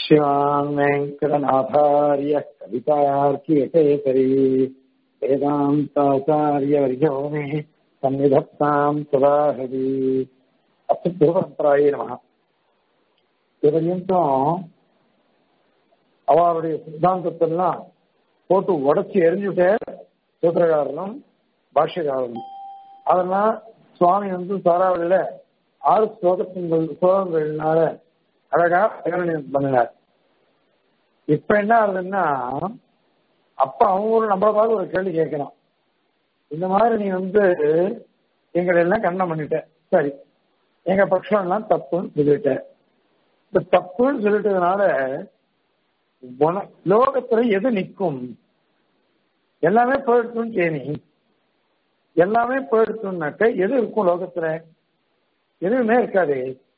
शिवान् वेङ्कटनाथार्यः कवितार्कियकेसरी वेदान्ताचार्यवर्यो मे सन्निधत्ताम् सदाहरि अस्तु திருவரம்பராயே நமக இதுவரையும் அவருடைய சித்தாந்தத்தெல்லாம் போட்டு உடச்சி எரிஞ்சுட்ட சூத்திரகாரனும் பாஷ்யகாரனும் அதெல்லாம் சுவாமி வந்து சாராவளியில ஆறு ஸ்லோகத்தின் ஸ்லோகங்கள்னால அழகா பிரகடனம் பண்ணினார் இப்ப என்ன ஆகுதுன்னா அப்ப அவங்க ஒரு நம்மளை பார்த்து ஒரு கேள்வி கேட்கணும் இந்த மாதிரி நீ வந்து எங்களை எல்லாம் கண்ணம் பண்ணிட்ட சரி எங்க பட்சம் எல்லாம் தப்புன்னு சொல்லிட்ட இந்த தப்புன்னு சொல்லிட்டதுனால குண- லோகத்துல எது நிற்கும் எல்லாமே போயிடுச்சுன்னு கேணி எல்லாமே போயிடுச்சுன்னாக்க எது இருக்கும் லோகத்துல எதுவுமே இருக்காது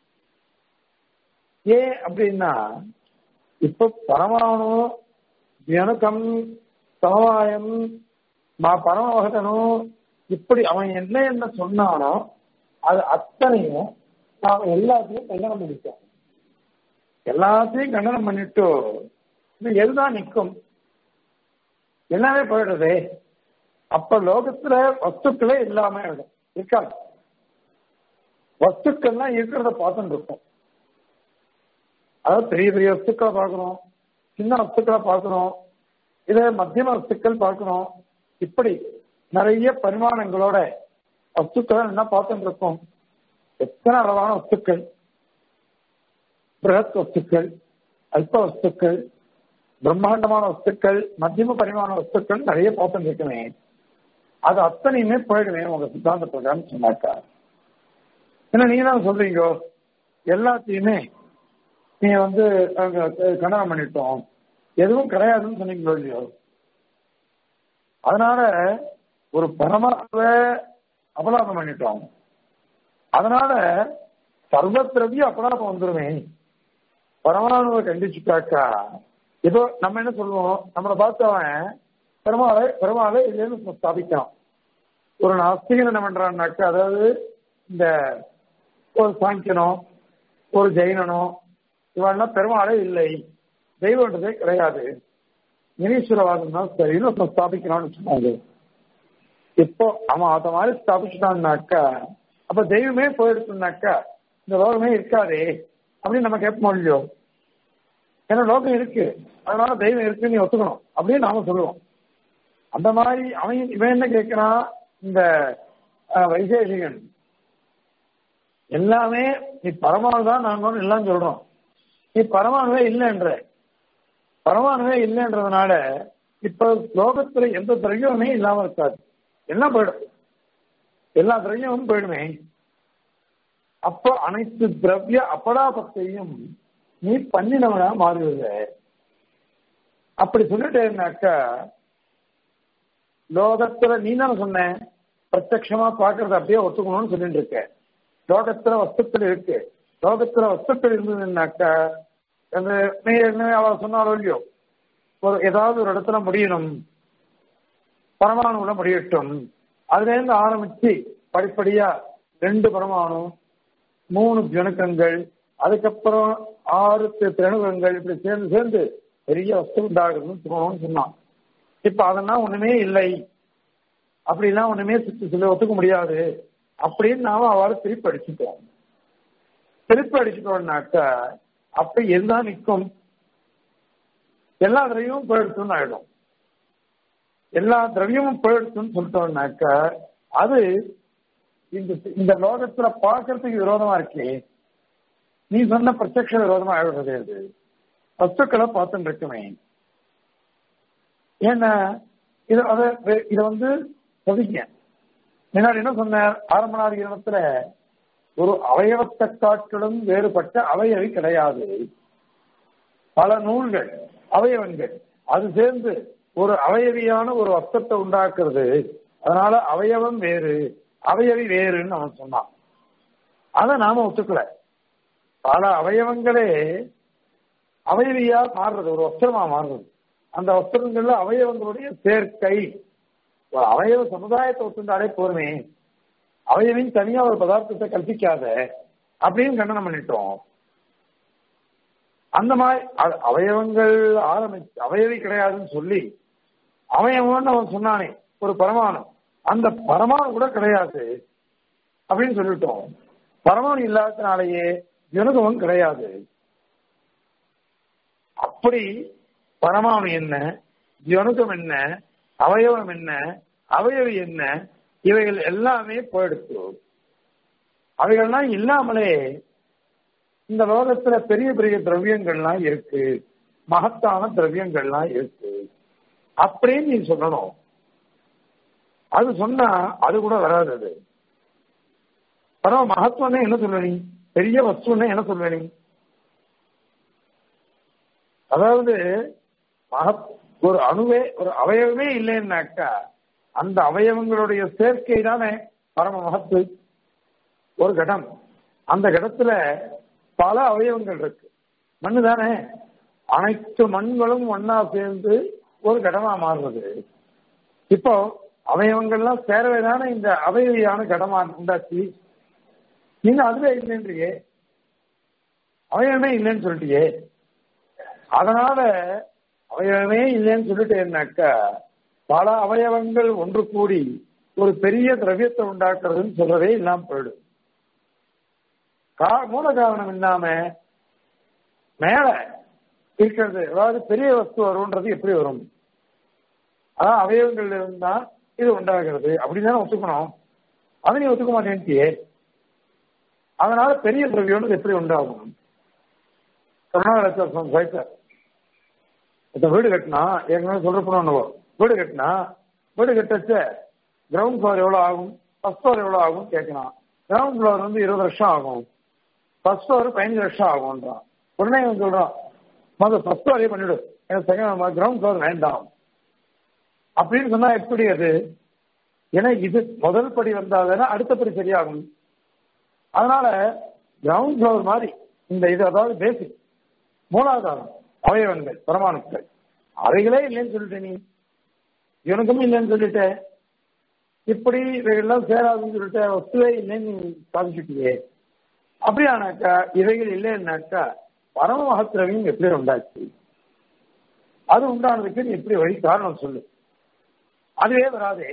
ஏன் அப்படின்னா இப்ப பரமாணு தியனுக்கம் சமவாயம் மா பரமவகதனும் இப்படி அவன் என்ன என்ன சொன்னானோ அது அத்தனையும் நாம எல்லாத்தையும் கண்டனம் பண்ணிட்டோம் எல்லாத்தையும் கண்டனம் பண்ணிட்டு இது எதுதான் நிற்கும் எல்லாமே போயிடுறதே அப்ப லோகத்துல வஸ்துக்களே இல்லாம ஆயிடும். இருக்காது வஸ்துக்கள்லாம் இருக்கிறத பார்த்துட்டு இருக்கும் அதாவது பெரிய பெரிய வஸ்துக்களை பார்க்கணும் சின்ன வஸ்துக்களை பார்க்கணும் இதே மத்தியம வஸ்துக்கள் பார்க்கணும் இப்படி நிறைய பரிமாணங்களோட வஸ்துக்களை என்ன பார்த்துட்டு இருக்கோம் எத்தனை அளவான வஸ்துக்கள் பிரகத் வஸ்துக்கள் அல்ப வஸ்துக்கள் பிரம்மாண்டமான வஸ்துக்கள் மத்தியம பரிமாண வஸ்துக்கள் நிறைய பார்த்துட்டு இருக்கமே அது அத்தனையுமே போயிடுமே உங்க சித்தாந்த பிரகாரம் சொன்னாக்கா ஏன்னா நீங்க தான் சொல்றீங்க எல்லாத்தையுமே நீங்க வந்து அங்க கண்டனம் பண்ணிட்டோம் எதுவும் கிடையாதுன்னு சொன்னீங்களோ இல்லையோ அதனால ஒரு பரமாத்ம அபலாபம் பண்ணிட்டோம் அதனால சர்வத்திரவிய அபலாபம் வந்துருமே பரமாணுவை கண்டிச்சுட்டாக்கா ஏதோ நம்ம என்ன சொல்லுவோம் நம்மளை பார்த்தவன் பெருமாளை பெருமாளை இல்லைன்னு ஸ்தாபிக்கலாம் ஒரு நாஸ்திகன் என்ன பண்றான்னாக்கா அதாவது இந்த ஒரு சாங்கியனோ ஒரு ஜெயினனோ இவெல்லாம் பெருமாளே இல்லை தெய்வன்றதே கிடையாது நிரீஸ்வரவாதம் தான் சரின்னு ஒருத்தன் ஸ்தாபிக்கணும்னு சொன்னாங்க இப்போ அவன் அத மாதிரி ஸ்தாபிச்சுட்டான்னாக்கா அப்ப தெய்வமே போயிடுச்சுனாக்கா இந்த லோகமே இருக்காதே அப்படின்னு நம்ம கேட்போம் இல்லையோ ஏன்னா லோகம் இருக்கு அதனால தெய்வம் இருக்குன்னு நீ ஒத்துக்கணும் அப்படின்னு நாம சொல்லுவோம் அந்த மாதிரி அவன் இவன் என்ன கேட்கிறான் இந்த அஹ், வைசேஷிகன் எல்லாமே நீ பரமானு தான் நாங்க எல்லாம் சொல்றோம் நீ பரமானுவே இல்லைன்ற பரமானுவே இல்லைன்றதுனால இப்ப லோகத்துல எந்த திரவியமே இல்லாம இருக்காது எல்லாம் போயிடும் எல்லா திரவியமும் போயிடுமே அப்போ அனைத்து திரவிய அபடாபத்தையும் நீ பண்ணினவனா மாறுவத அப்படி சொல்லிட்டேன்னாக்கா லோகத்துல நீ தானே சொன்ன பிரத்யட்சமா பாக்குறத அப்படியே ஒத்துக்கணும்னு சொல்லிட்டு இருக்க லோகத்துல வஸ்துக்கள் இருக்கு லோகத்துல வஸ்துக்கள் இருந்ததுன்னாக்கா அந்த நீ என்ன அவ சொன்னாலும் இல்லையோ ஒரு ஏதாவது ஒரு இடத்துல முடியணும் பரமாணுல முடியட்டும் அதுல இருந்து ஆரம்பிச்சு படிப்படியா ரெண்டு பரமாணு மூணு ஜனக்கங்கள் அதுக்கப்புறம் ஆறு தி- திரணுகங்கள் இப்படி சேர்ந்து சேர்ந்து பெரிய வஸ்து உண்டாகுதுன்னு தோணும்னு சொன்னான் இப்ப அதெல்லாம் ஒண்ணுமே இல்லை அப்படிலாம் ஒண்ணுமே சுத்தி சொல்லி ஒத்துக்க முடியாது அப்படின்னு நாம அவரை திருப்பி அடிச்சுட்டோம் திருப்பி அடிச்சுட்டோம்னாக்கா அப்ப எதுதான் நிற்கும் எல்லா திரவியமும் போயிடுச்சுன்னு ஆயிடும் எல்லா திரவியமும் போயிடுச்சுன்னு சொல்லிட்டோம்னாக்கா அது இந்த இந்த லோகத்துல பார்க்கறதுக்கு விரோதமா இருக்கே நீ சொன்ன பிரத்யக்ஷ விரோதமா ஆயிடுறது அது வஸ்துக்களை பார்த்துட்டு இருக்குமே ஏன்னா இது அதை இதை வந்து சொல்லிக்க முன்னாடி என்ன சொன்னார் ஆரம்பநாத இனத்துல ஒரு அவயவத்தை காட்டிலும் வேறுபட்ட அவயவி கிடையாது பல நூல்கள் அவயவங்கள் அது சேர்ந்து ஒரு அவயவியான ஒரு வஸ்தத்தை உண்டாக்குறது அதனால அவயவம் வேறு அவயவி வேறுன்னு அவன் சொன்னான் அதை நாம ஒத்துக்கல பல அவயவங்களே அவயவியா மாறுறது ஒரு வஸ்திரமா மாறுறது அந்த வஸ்திரங்கள்ல அவயவங்களுடைய சேர்க்கை ஒரு அவயவ சமுதாயத்தை ஒத்துண்டாலே போருமே அவயவின் தனியா ஒரு பதார்த்தத்தை கல்பிக்காத அப்படின்னு கண்டனம் பண்ணிட்டோம் அந்த மாதிரி அ- அவயவங்கள் ஆரம்பிச்சு அவயவி கிடையாதுன்னு சொல்லி அவயவம்னு அவன் சொன்னானே ஒரு பரமாணு அந்த பரமாணு கூட கிடையாது அப்படின்னு சொல்லிட்டோம் பரமாணு இல்லாதனாலேயே ஜனகமும் கிடையாது அப்படி பரமாணு என்ன ஜனகம் என்ன அவயவம் என்ன அவயவி என்ன இவைகள் எல்லாமே போயிடுச்சு அவைகள்லாம் இல்லாமலே இந்த லோகத்துல பெரிய பெரிய திரவியங்கள்லாம் இருக்கு மகத்தான திரவியங்கள்லாம் இருக்கு அப்படின்னு நீ சொல்லணும் அது சொன்னா அது கூட வராது அது பரவ மகத்துவம்னா என்ன சொல்ல நீ பெரிய வஸ்துன்னா என்ன சொல்ல நீ அதாவது மகத் ஒரு அணுவே ஒரு அவயவமே இல்லைன்னாக்கா அந்த அவயவங்களுடைய சேர்க்கை தானே பரம மகத்து ஒரு கடம் அந்த கடத்துல பல அவயவங்கள் இருக்கு மண்ணு தானே அனைத்து மண்களும் ஒன்னா சேர்ந்து ஒரு கடமா மாறுறது இப்போ அவயவங்கள்லாம் சேரவே தானே இந்த அவயவியான கடமா உண்டாச்சு நீங்க அதுவே இல்லைன்றியே அவயவமே இல்லைன்னு சொல்லிட்டியே அதனால அவயவமே இல்லைன்னு சொல்லிட்டேன்னாக்கா பல அவயவங்கள் ஒன்று கூடி ஒரு பெரிய திரவியத்தை உண்டாக்குறதுன்னு சொல்றதே இல்லாம போயிடும் கா- மூல காரணம் இல்லாம மேல இருக்கிறது அதாவது பெரிய வஸ்து வரும்ன்றது எப்படி வரும் அதான் அவயவங்கள் இருந்தா இது உண்டாகிறது அப்படின்னு ஒத்துக்கணும் அதை நீ ஒத்துக்க மாட்டேன்ட்டியே அதனால பெரிய திரவியம் எப்படி உண்டாகும் கருணாகரன் சார் இந்த வீடு கட்டினா ஏற்கனவே சொல்றப்போ வீடு கட்டினா வீடு கட்டச்ச கிரவுண்ட் ஃப்ளோர் எவ்வளோ ஆகும் ஃபர்ஸ்ட் ஃப்ளோர் எவ்வளோ ஆகும் கேட்கலாம் கிரவுண்ட் ஃப்ளோர் வந்து இருபது வருஷம் ஆகும் ஃபர்ஸ்ட் ஃப்ளோர் பதினஞ்சு வருஷம் ஆகும்ன்றான் உடனே இவன் சொல்றான் முதல் ஃபர்ஸ்ட் ஃப்ளோரே பண்ணிவிடு எனக்கு செகண்ட் கிரவுண்ட் ஃப்ளோர் வேண்டாம் அப்படின்னு சொன்னா எப்படி அது ஏன்னா இது முதல் படி வந்தாதானே அடுத்த படி சரியாகும் அதனால கிரவுண்ட் ஃப்ளோர் மாதிரி இந்த இது அதாவது பேசிக் மூலாதாரம் அவயவங்கள் பரமாணுக்கள் அவைகளே இல்லைன்னு சொல்லிட்ட நீ இவனுக்கும் இல்லைன்னு சொல்லிட்ட இப்படி இவைகள்லாம் சேராதுன்னு சொல்லிட்ட வஸ்துவே இல்லைன்னு நீ சாதிச்சுட்டியே அப்படியானாக்கா இவைகள் இல்லைன்னாக்கா பரம மகத்திரவியம் எப்படி உண்டாச்சு அது உண்டானதுக்கு நீ எப்படி வழி காரணம் சொல்லு அதுவே வராதே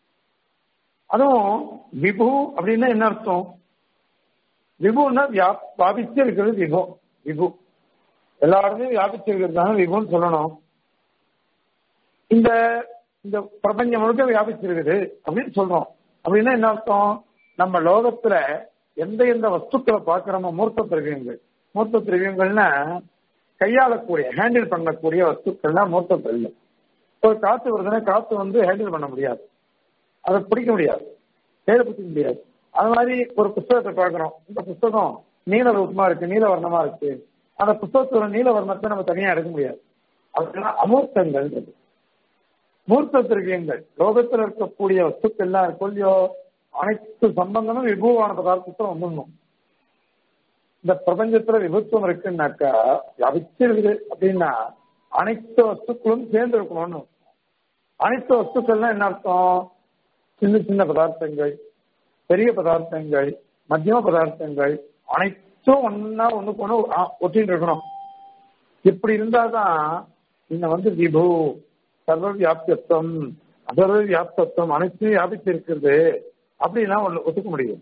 அதுவும் விபு அப்படின்னா என்ன அர்த்தம் விபுன்னா வியா- வியாபிச்சு இருக்கிறது விபு விபு எல்லா இடத்துலயும் வியாபிச்சு இருக்கிறது தானே விபுன்னு சொல்லணும் இந்த இந்த பிரபஞ்சம் முழுக்க வியாபிச்சிருக்குது அப்படின்னு சொல்றோம் அப்படின்னா என்ன அர்த்தம் நம்ம லோகத்துல எந்த எந்த வஸ்துக்களை பார்க்கிறோமோ மூர்த்த திரவியங்கள் மூர்த்த திரவியங்கள்னா கையாளக்கூடிய ஹேண்டில் பண்ணக்கூடிய வஸ்துக்கள்லாம் மூர்த்த திரவியம் ஒரு காத்து வருதுன்னா காத்து வந்து ஹேண்டில் பண்ண முடியாது அதை பிடிக்க முடியாது கையில பிடிக்க முடியாது அது மாதிரி ஒரு புஸ்தகத்தை பார்க்கிறோம் இந்த புஸ்தகம் நீல ரூபமா இருக்கு நீல வர்ணமா இருக்கு அந்த புஸ்தகத்தோட நீல வர்ணத்தை நம்ம தனியா எடுக்க முடியாது அதெல்லாம் அமூர்த்தங்கள் மூர்த்த திரவியங்கள் லோகத்தில் இருக்கக்கூடிய வஸ்துக்கள்லாம் இருக்கும் இல்லையோ அனைத்து சம்பந்தமும் விபுவான பதார்த்தத்தை வந்துடணும் இந்த பிரபஞ்சத்துல விபத்துவம் இருக்குன்னாக்கா வியாபிச்சிருக்குது அப்படின்னா அனைத்து வஸ்துக்களும் சேர்ந்து இருக்கணும்னு அனைத்து வஸ்துக்கள்லாம் என்ன அர்த்தம் சின்ன சின்ன பதார்த்தங்கள் பெரிய பதார்த்தங்கள் மத்தியம பதார்த்தங்கள் அனைத்தும் ஒன்னா ஒண்ணுக்கு ஒண்ணு ஆ, ஒட்டின்னு இருக்கணும் இப்படி இருந்தாதான் இந்த வந்து விபு சர்வ வியாப்தியத்துவம் அசர்வ வியாப்தத்துவம் அனைத்தையும் வியாபித்து இருக்கிறது அப்படின்னா ஒண்ணு ஒத்துக்க முடியும்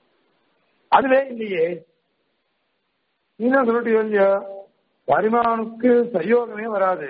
அதுவே இல்லையே நீ தான் சொல்லிட்டு இல்லையா பரிமாணுக்கு சயோகமே வராது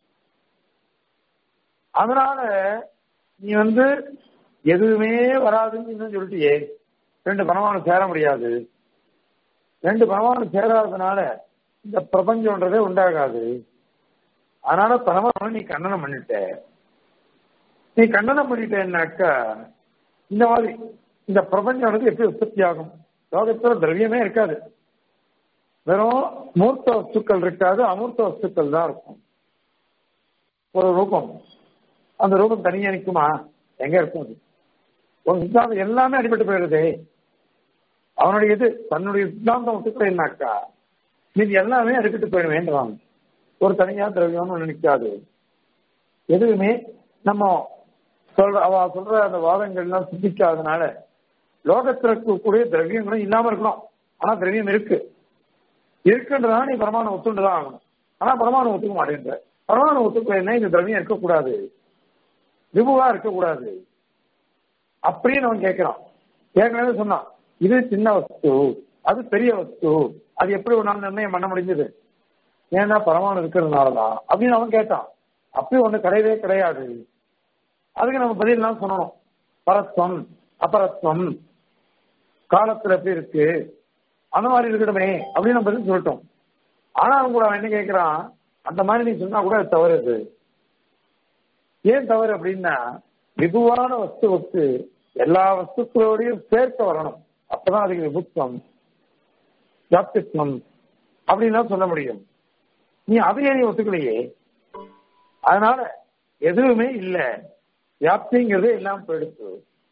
அதனால நீ வந்து எதுவுமே வராதுன்னு இன்னும் சொல்லிட்டியே ரெண்டு பரமாணு சேர முடியாது ரெண்டு பரமாணு சேராததுனால இந்த பிரபஞ்சம்ன்றதே உண்டாகாது அதனால பரமாணு நீ கண்டனம் பண்ணிட்ட நீ கண்டனம் பண்ணிட்டேன்னாக்கா இந்த மாதிரி இந்த பிரபஞ்சம் எப்படி உற்பத்தி ஆகும் லோகத்துல திரவியமே இருக்காது வெறும் மூர்த்த வஸ்துக்கள் இருக்காது அமூர்த்த வஸ்துக்கள் தான் இருக்கும் ஒரு ரூபம் அந்த ரூபம் தனியா நிற்குமா எங்க இருக்கும் அது ஒரு சித்தாந்தம் எல்லாமே அடிபட்டு போயிடுதே அவனுடைய இது தன்னுடைய சித்தாந்தம் விட்டுக்கிறேன்னாக்கா மீது எல்லாமே அடிபட்டு போயிட வேண்டுவாங்க ஒரு தனியா திரவியம்னு ஒண்ணு நிற்காது எதுவுமே நம்ம சொல்ற அவ சொல்ற அந்த வாதங்கள்லாம் சிந்திக்காதனால லோகத்துல இருக்கக்கூடிய திரவியங்களும் இல்லாம இருக்கணும் ஆனா திரவியம் இருக்கு இருக்குன்றதா நீ பரமானு ஒத்துண்டுதான் ஆகணும் ஆனா பரமானு ஒத்துக்க மாட்டேன்ற பரமானு ஒத்துக்கலைன்னா இந்த திரவியம் இருக்கக்கூடாது விபுவா இருக்கக்கூடாது அப்படின்னு அவன் கேட்கிறான் ஏற்கனவே சொன்னான் இது சின்ன வஸ்து அது பெரிய வஸ்து அது எப்படி ஒரு நிர்ணயம் பண்ண முடிஞ்சது ஏன்னா பரமானு இருக்கிறதுனாலதான் அப்படின்னு அவன் கேட்டான் அப்படி ஒண்ணு கிடையவே கிடையாது அதுக்கு நம்ம பதிலாம் சொல்லணும் பரத்வம் அபரத்வம் காலத்துல எப்படி இருக்கு அந்த மாதிரி இருக்கணுமே அப்படின்னு நம்ம பதில் சொல்லிட்டோம் ஆனாலும் கூட அவன் என்ன கேட்கிறான் அந்த மாதிரி நீ சொன்னா கூட அது தவறு அது ஏன் தவறு அப்படின்னா விபுவான வஸ்துவுக்கு எல்லா வஸ்துக்களோடையும் சேர்க்க வரணும் அப்பதான் அதுக்கு விபுத்துவம் ஜாப்தித்வம் அப்படின்னு சொல்ல முடியும் நீ அதையே நீ ஒத்துக்கலையே அதனால எதுவுமே இல்லை வியாப்திங்கிறதே எல்லாம் போயிடுச்சு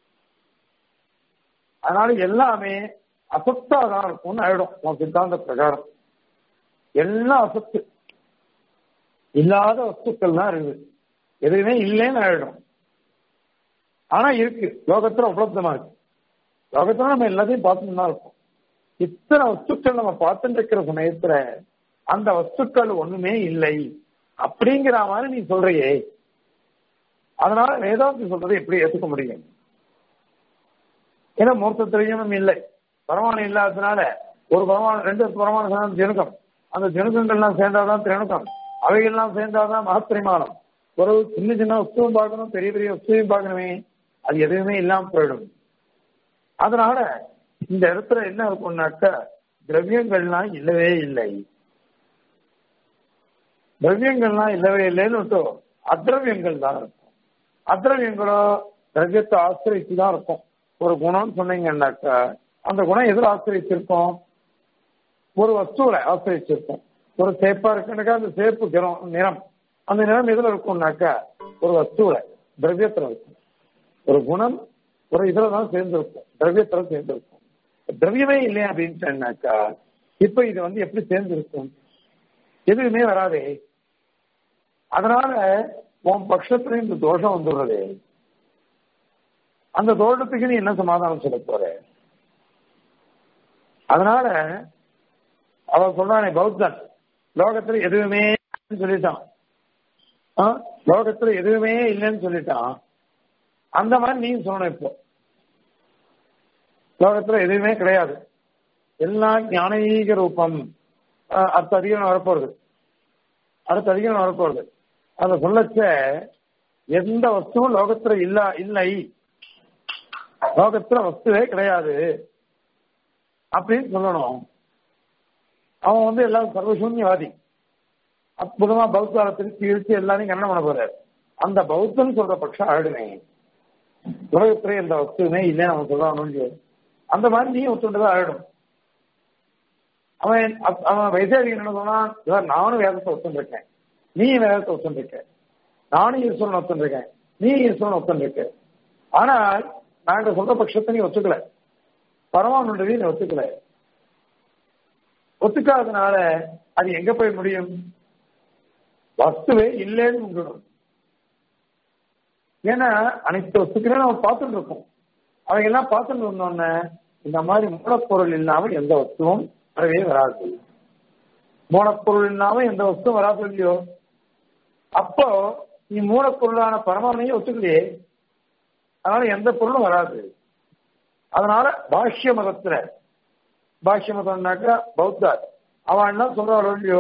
அதனால எல்லாமே அசத்தாதான் இருக்கும்னு ஆயிடும் உன் சித்தாந்த பிரகாரம் எல்லாம் அசத்து இல்லாத வஸ்துக்கள் தான் இருக்குது எதுவுமே இல்லைன்னு ஆயிடும் ஆனா இருக்கு லோகத்துல உபலப்தமா இருக்கு லோகத்துல நம்ம எல்லாத்தையும் பார்த்துட்டு தான் இருக்கோம் இத்தனை வஸ்துக்கள் நம்ம பார்த்துட்டு இருக்கிற சமயத்துல அந்த வஸ்துக்கள் ஒண்ணுமே இல்லை அப்படிங்கிற மாதிரி நீ சொல்றியே அதனால வேதாந்தி சொல்றதை எப்படி ஏத்துக்க முடியும் ஏன்னா மூர்த்த திரையமும் இல்லை பரமானம் இல்லாததுனால ஒரு பரமானம் ரெண்டு பரமானம் சேர்ந்த ஜெனுக்கம் அந்த ஜெனுக்கங்கள்லாம் சேர்ந்தாதான் திரணுக்கம் அவைகள்லாம் சேர்ந்தாதான் மகத்திரிமானம் ஒரு சின்ன சின்ன வஸ்துவும் பார்க்கணும் பெரிய பெரிய வஸ்துவையும் பார்க்கணுமே அது எதுவுமே இல்லாம போயிடும் அதனால இந்த இடத்துல என்ன இருக்கும்னாக்க திரவியங்கள்லாம் இல்லவே இல்லை திரவியங்கள்லாம் இல்லவே இல்லைன்னு விட்டோம் அத்ரவியங்கள் தான் இருக்கும் அத்ரவியங்களோ திரவியத்தை ஆசிரியத்து தான் இருக்கும் ஒரு குணம்னு சொன்னீங்கன்னாக்கா அந்த குணம் எதில் ஆசிரியச்சிருக்கும் ஒரு வஸ்துவில ஆசிரியச்சிருக்கும் ஒரு சேப்பா இருக்குன்னாக்கா அந்த சேப்பு கிரம் நிறம் அந்த நிறம் எதுல இருக்கும்னாக்கா ஒரு வஸ்துவில திரவியத்துல இருக்கும் ஒரு குணம் ஒரு இதுல தான் சேர்ந்திருக்கும் திரவியத்துல சேர்ந்திருக்கும் திரவியமே இல்லையா அப்படின்னு சொன்னாக்கா இப்ப இது வந்து எப்படி சேர்ந்திருக்கும் எதுவுமே வராதே அதனால உன் பட்சத்துல இந்த தோஷம் வந்துடுறது அந்த தோஷத்துக்கு நீ என்ன சமாதானம் சொல்ல போற அதனால அவன் சொல்றானே பௌத்தன் லோகத்துல எதுவுமே சொல்லிட்டான் லோகத்துல எதுவுமே இல்லைன்னு சொல்லிட்டான் அந்த மாதிரி நீ சொல்லணும் இப்போ லோகத்துல எதுவுமே கிடையாது எல்லாம் ஞானீக ரூபம் அடுத்த அதிகம் வரப்போறது அடுத்த அதிகம் வரப்போறது அத சொல்லச்ச எந்த வஸ்துவும் லோகத்துல இல்ல இல்லை லோகத்துல வஸ்துவே கிடையாது அப்படின்னு சொல்லணும் அவன் வந்து எல்லாம் சர்வசூன்யவாதி அற்புதமா பௌத்தாலத்துக்கு தீர்த்து எல்லாரையும் கண்ணம் பண்ண போறாரு அந்த பௌத்தம் சொல்ற பட்சம் ஆயிடுவேன் உலகத்துல எந்த வஸ்துவுமே இல்லைன்னு அவன் சொல்றான் அந்த மாதிரி நீ ஒத்துண்டுதான் ஆயிடும் அவன் அவன் வைசாரி என்ன சொன்னான் இவர் நானும் வேதத்தை ஒத்துருக்கேன் நீ வேதத்தை ஒத்துருக்க நானும் ஈஸ்வரன் ஒத்துருக்கேன் நீ ஈஸ்வரன் ஒத்துருக்க ஆனால் நாங்க சொல்ற பட்சத்தை நீ ஒத்துக்கல பரமானுன்றதையும் நீ ஒத்துக்கல ஒத்துக்காததுனால அது எங்க போய் முடியும் வஸ்துவே இல்லைன்னு முடியும் ஏன்னா அனைத்து வஸ்துக்களையும் நம்ம பார்த்துட்டு இருக்கோம் அவங்க எல்லாம் பார்த்துட்டு வந்தோடனே இந்த மாதிரி மூலப்பொருள் இல்லாமல் எந்த வஸ்துவும் வரவே வராது மூலப்பொருள் இல்லாம எந்த வஸ்துவும் வராது இல்லையோ அப்போ நீ மூலப்பொருளான பரமானையும் ஒத்துக்கலையே அதனால எந்த பொருளும் வராது அதனால பாஷ்ய மதத்துல பாஷ்ய மதம்னாக்கா பௌத்தார் அவன் என்ன சொல்றாள் இல்லையோ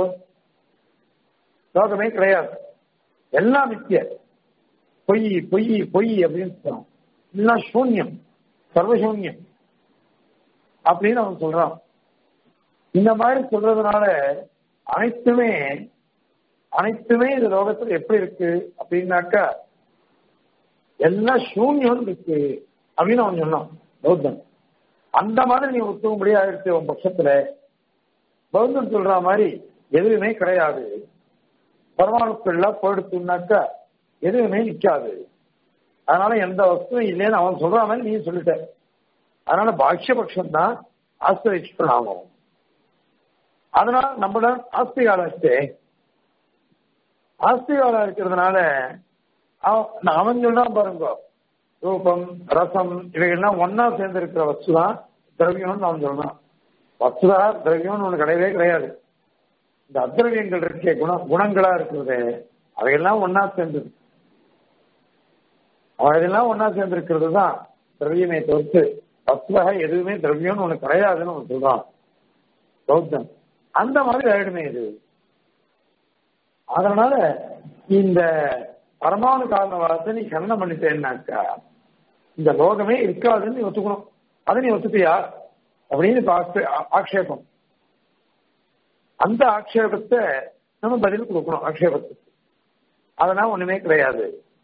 லோகமே கிடையாது எல்லாம் நித்திய பொய் பொய் பொய் அப்படின்னு சொல்றான் எல்லாம் சூன்யம் சர்வசூன்யம் அப்படின்னு அவன் சொல்றான் இந்த மாதிரி சொல்றதுனால அனைத்துமே அனைத்துமே இந்த லோகத்துல எப்படி இருக்கு அப்படின்னாக்கா எல்லாம் சூன்யம் இருக்கு அப்படின்னு அவன் சொன்னான் பௌத்தன் அந்த மாதிரி நீ ஒத்துக்கும்படி ஆயிடுச்சு உன் பட்சத்துல பௌத்தன் சொல்ற மாதிரி எதுவுமே கிடையாது பரமாணுக்கள்லாம் போயிடுச்சுனாக்கா எதுவுமே நிக்காது அதனால எந்த வஸ்துவும் இல்லைன்னு அவன் சொல்ற மாதிரி நீ சொல்லிட்ட அதனால பாஷ்யபக்ஷம் தான் ஆசிரியப்படாகும் அதனால நம்மள ஆஸ்திகாலாச்சு ஆஸ்திகாலா இருக்கிறதுனால அவன் சொல்றான் பாருங்க ரூபம் ரசம் இவைகள்லாம் ஒன்னா சேர்ந்து இருக்கிற வஸ்து தான் திரவியம்னு அவன் சொல்றான் வஸ்துதா திரவியம்னு ஒண்ணு கிடையவே கிடையாது இந்த அத்திரவியங்கள் இருக்க குண குணங்களா இருக்கிறது அவையெல்லாம் ஒன்னா சேர்ந்தது அவையெல்லாம் ஒன்னா சேர்ந்து இருக்கிறது தான் திரவியமே தவிர்த்து வஸ்துவக எதுவுமே திரவியம்னு ஒண்ணு கிடையாதுன்னு ஒண்ணு சொல்றான் பௌத்தம் அந்த மாதிரி ஆயிடுமே இது அதனால இந்த பரமாணு காரணவாதத்தை நீ கண்ணம் பண்ணிட்டேன்னாக்கா இந்த லோகமே இருக்காதுன்னு நீ ஒத்துக்கணும் அதை நீ ஒத்துப்பியா அப்படின்னு இப்ப ஆக்ஷே- ஆக்ஷேபம் அந்த ஆக்ஷேபத்தை நம்ம பதில் கொடுக்கணும் ஆக்ஷேபத்துக்கு அதெல்லாம் ஒண்ணுமே கிடையாது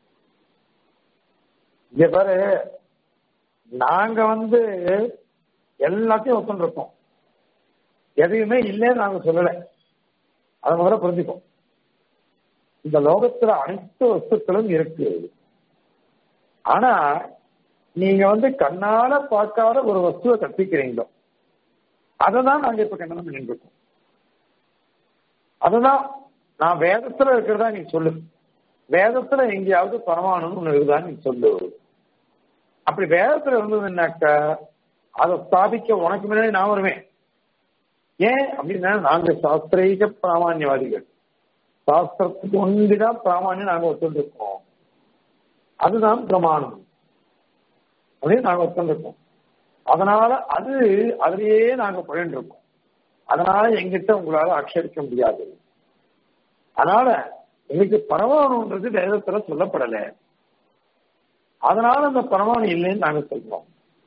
இங்க பாரு நாங்க வந்து எல்லாத்தையும் ஒத்துருக்கோம் எதையுமே இல்லைன்னு நாங்க சொல்லல அதை முதல்ல புரிஞ்சுப்போம் இந்த லோகத்துல அனைத்து வஸ்துக்களும் இருக்கு ஆனா நீங்க வந்து கண்ணால பார்க்காத ஒரு வஸ்துவை கற்பிக்கிறீங்களோ அதை தான் நாங்க இப்ப கண்டனம் பண்ணிட்டு இருக்கோம் அதுதான் நான் வேதத்துல இருக்கிறதா நீ சொல்லு வேதத்துல எங்கேயாவது பரமாணுன்னு ஒண்ணு இருக்குதா நீ சொல்லு அப்படி வேதத்துல இருந்ததுன்னாக்கா அதை ஸ்தாபிக்க உனக்கு முன்னாடி நான் வருவேன் ஏன் அப்படின்னா நாங்க சாஸ்திரீக பிராமான்யவாதிகள் சாஸ்திரத்துக்கு ஒன்றுதான் பிராமான்யம் நாங்க ஒத்துருக்கோம் அதுதான் பிரமாணம் அப்படின்னு நாங்க ஒத்துருக்கோம் அதனால அது அதிலேயே நாங்க பயின்று இருக்கோம் அதனால எங்கிட்ட உங்களால ஆட்சேபிக்க முடியாது அதனால எங்களுக்கு பரமாணுன்றது வேதத்துல சொல்லப்படல அதனால அந்த பரமாணு இல்லைன்னு நாங்க சொல்றோம்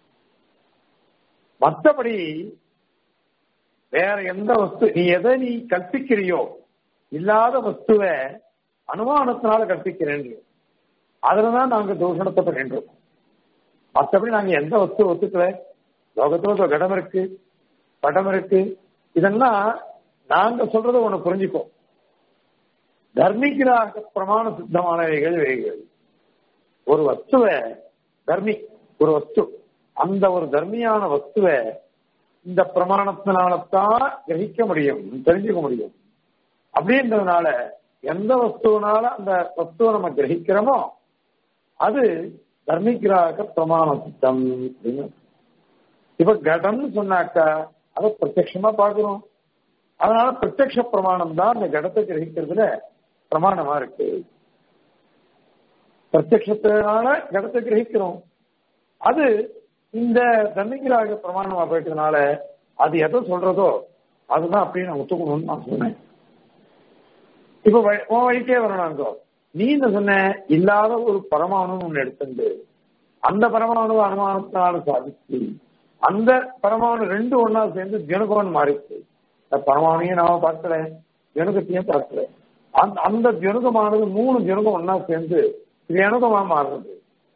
மற்றபடி வேற எந்த வஸ்து நீ எதை நீ கற்பிக்கிறியோ இல்லாத வஸ்துவை அனுமானத்தினால கற்பிக்கிறேன் அதுலதான் நாங்க தூஷணத்தை பண்ணிட்டு மற்றபடி நாங்க எந்த வஸ்து ஒத்துக்கல லோகத்துல ஒரு கடம் இருக்கு படம் இருக்கு இதெல்லாம் நாங்க சொல்றத ஒண்ணு புரிஞ்சுக்கோ தர்மிகளாக பிரமாண சித்தமானவைகள் இவைகள் ஒரு வஸ்துவை தர்மி ஒரு வஸ்து அந்த ஒரு தர்மியான வஸ்துவை இந்த பிரமாணத்தினால்தான் கிரகிக்க முடியும் தெரிஞ்சுக்க முடியும் அப்படின்றதுனால எந்த வஸ்துவனால அந்த வஸ்துவை நம்ம கிரகிக்கிறோமோ அது தர்மிகிராக பிரமாண சித்தம் அப்படின்னு இப்ப கடம்னு சொன்னாக்கா அதை பிரத்யட்சமா பார்க்கிறோம் அதனால பிரத்யக்ஷ பிரமாணம் தான் அந்த கடத்தை கிரகிக்கிறதுல பிரமாணமா இருக்கு பிரத்யத்தினால கடத்தை கிரகிக்கிறோம் அது இந்த தன்னிகராக பிரமாணமா போயிட்டதுனால அது எதை சொல்றதோ அதுதான் அப்படியே நான் ஒத்துக்கணும்னு நான் சொன்னேன் இப்ப வ- உன் வழிக்கே வரணுங்கோ நீ என்ன சொன்ன இல்லாத ஒரு பரமாணுன்னு ஒண்ணு எடுத்துண்டு அந்த பரமாணு அனுமானத்தினால சாதிச்சு அந்த பரமாணு ரெண்டு ஒண்ணா சேர்ந்து ஜனகோன் மாறிச்சு அந்த பரமாணையும் நாம பார்க்கல ஜனகத்தையும் பார்க்கல அந்த அந்த ஜனகமானது மூணு ஜனகம் ஒண்ணா சேர்ந்து திரணகமா மாறுறது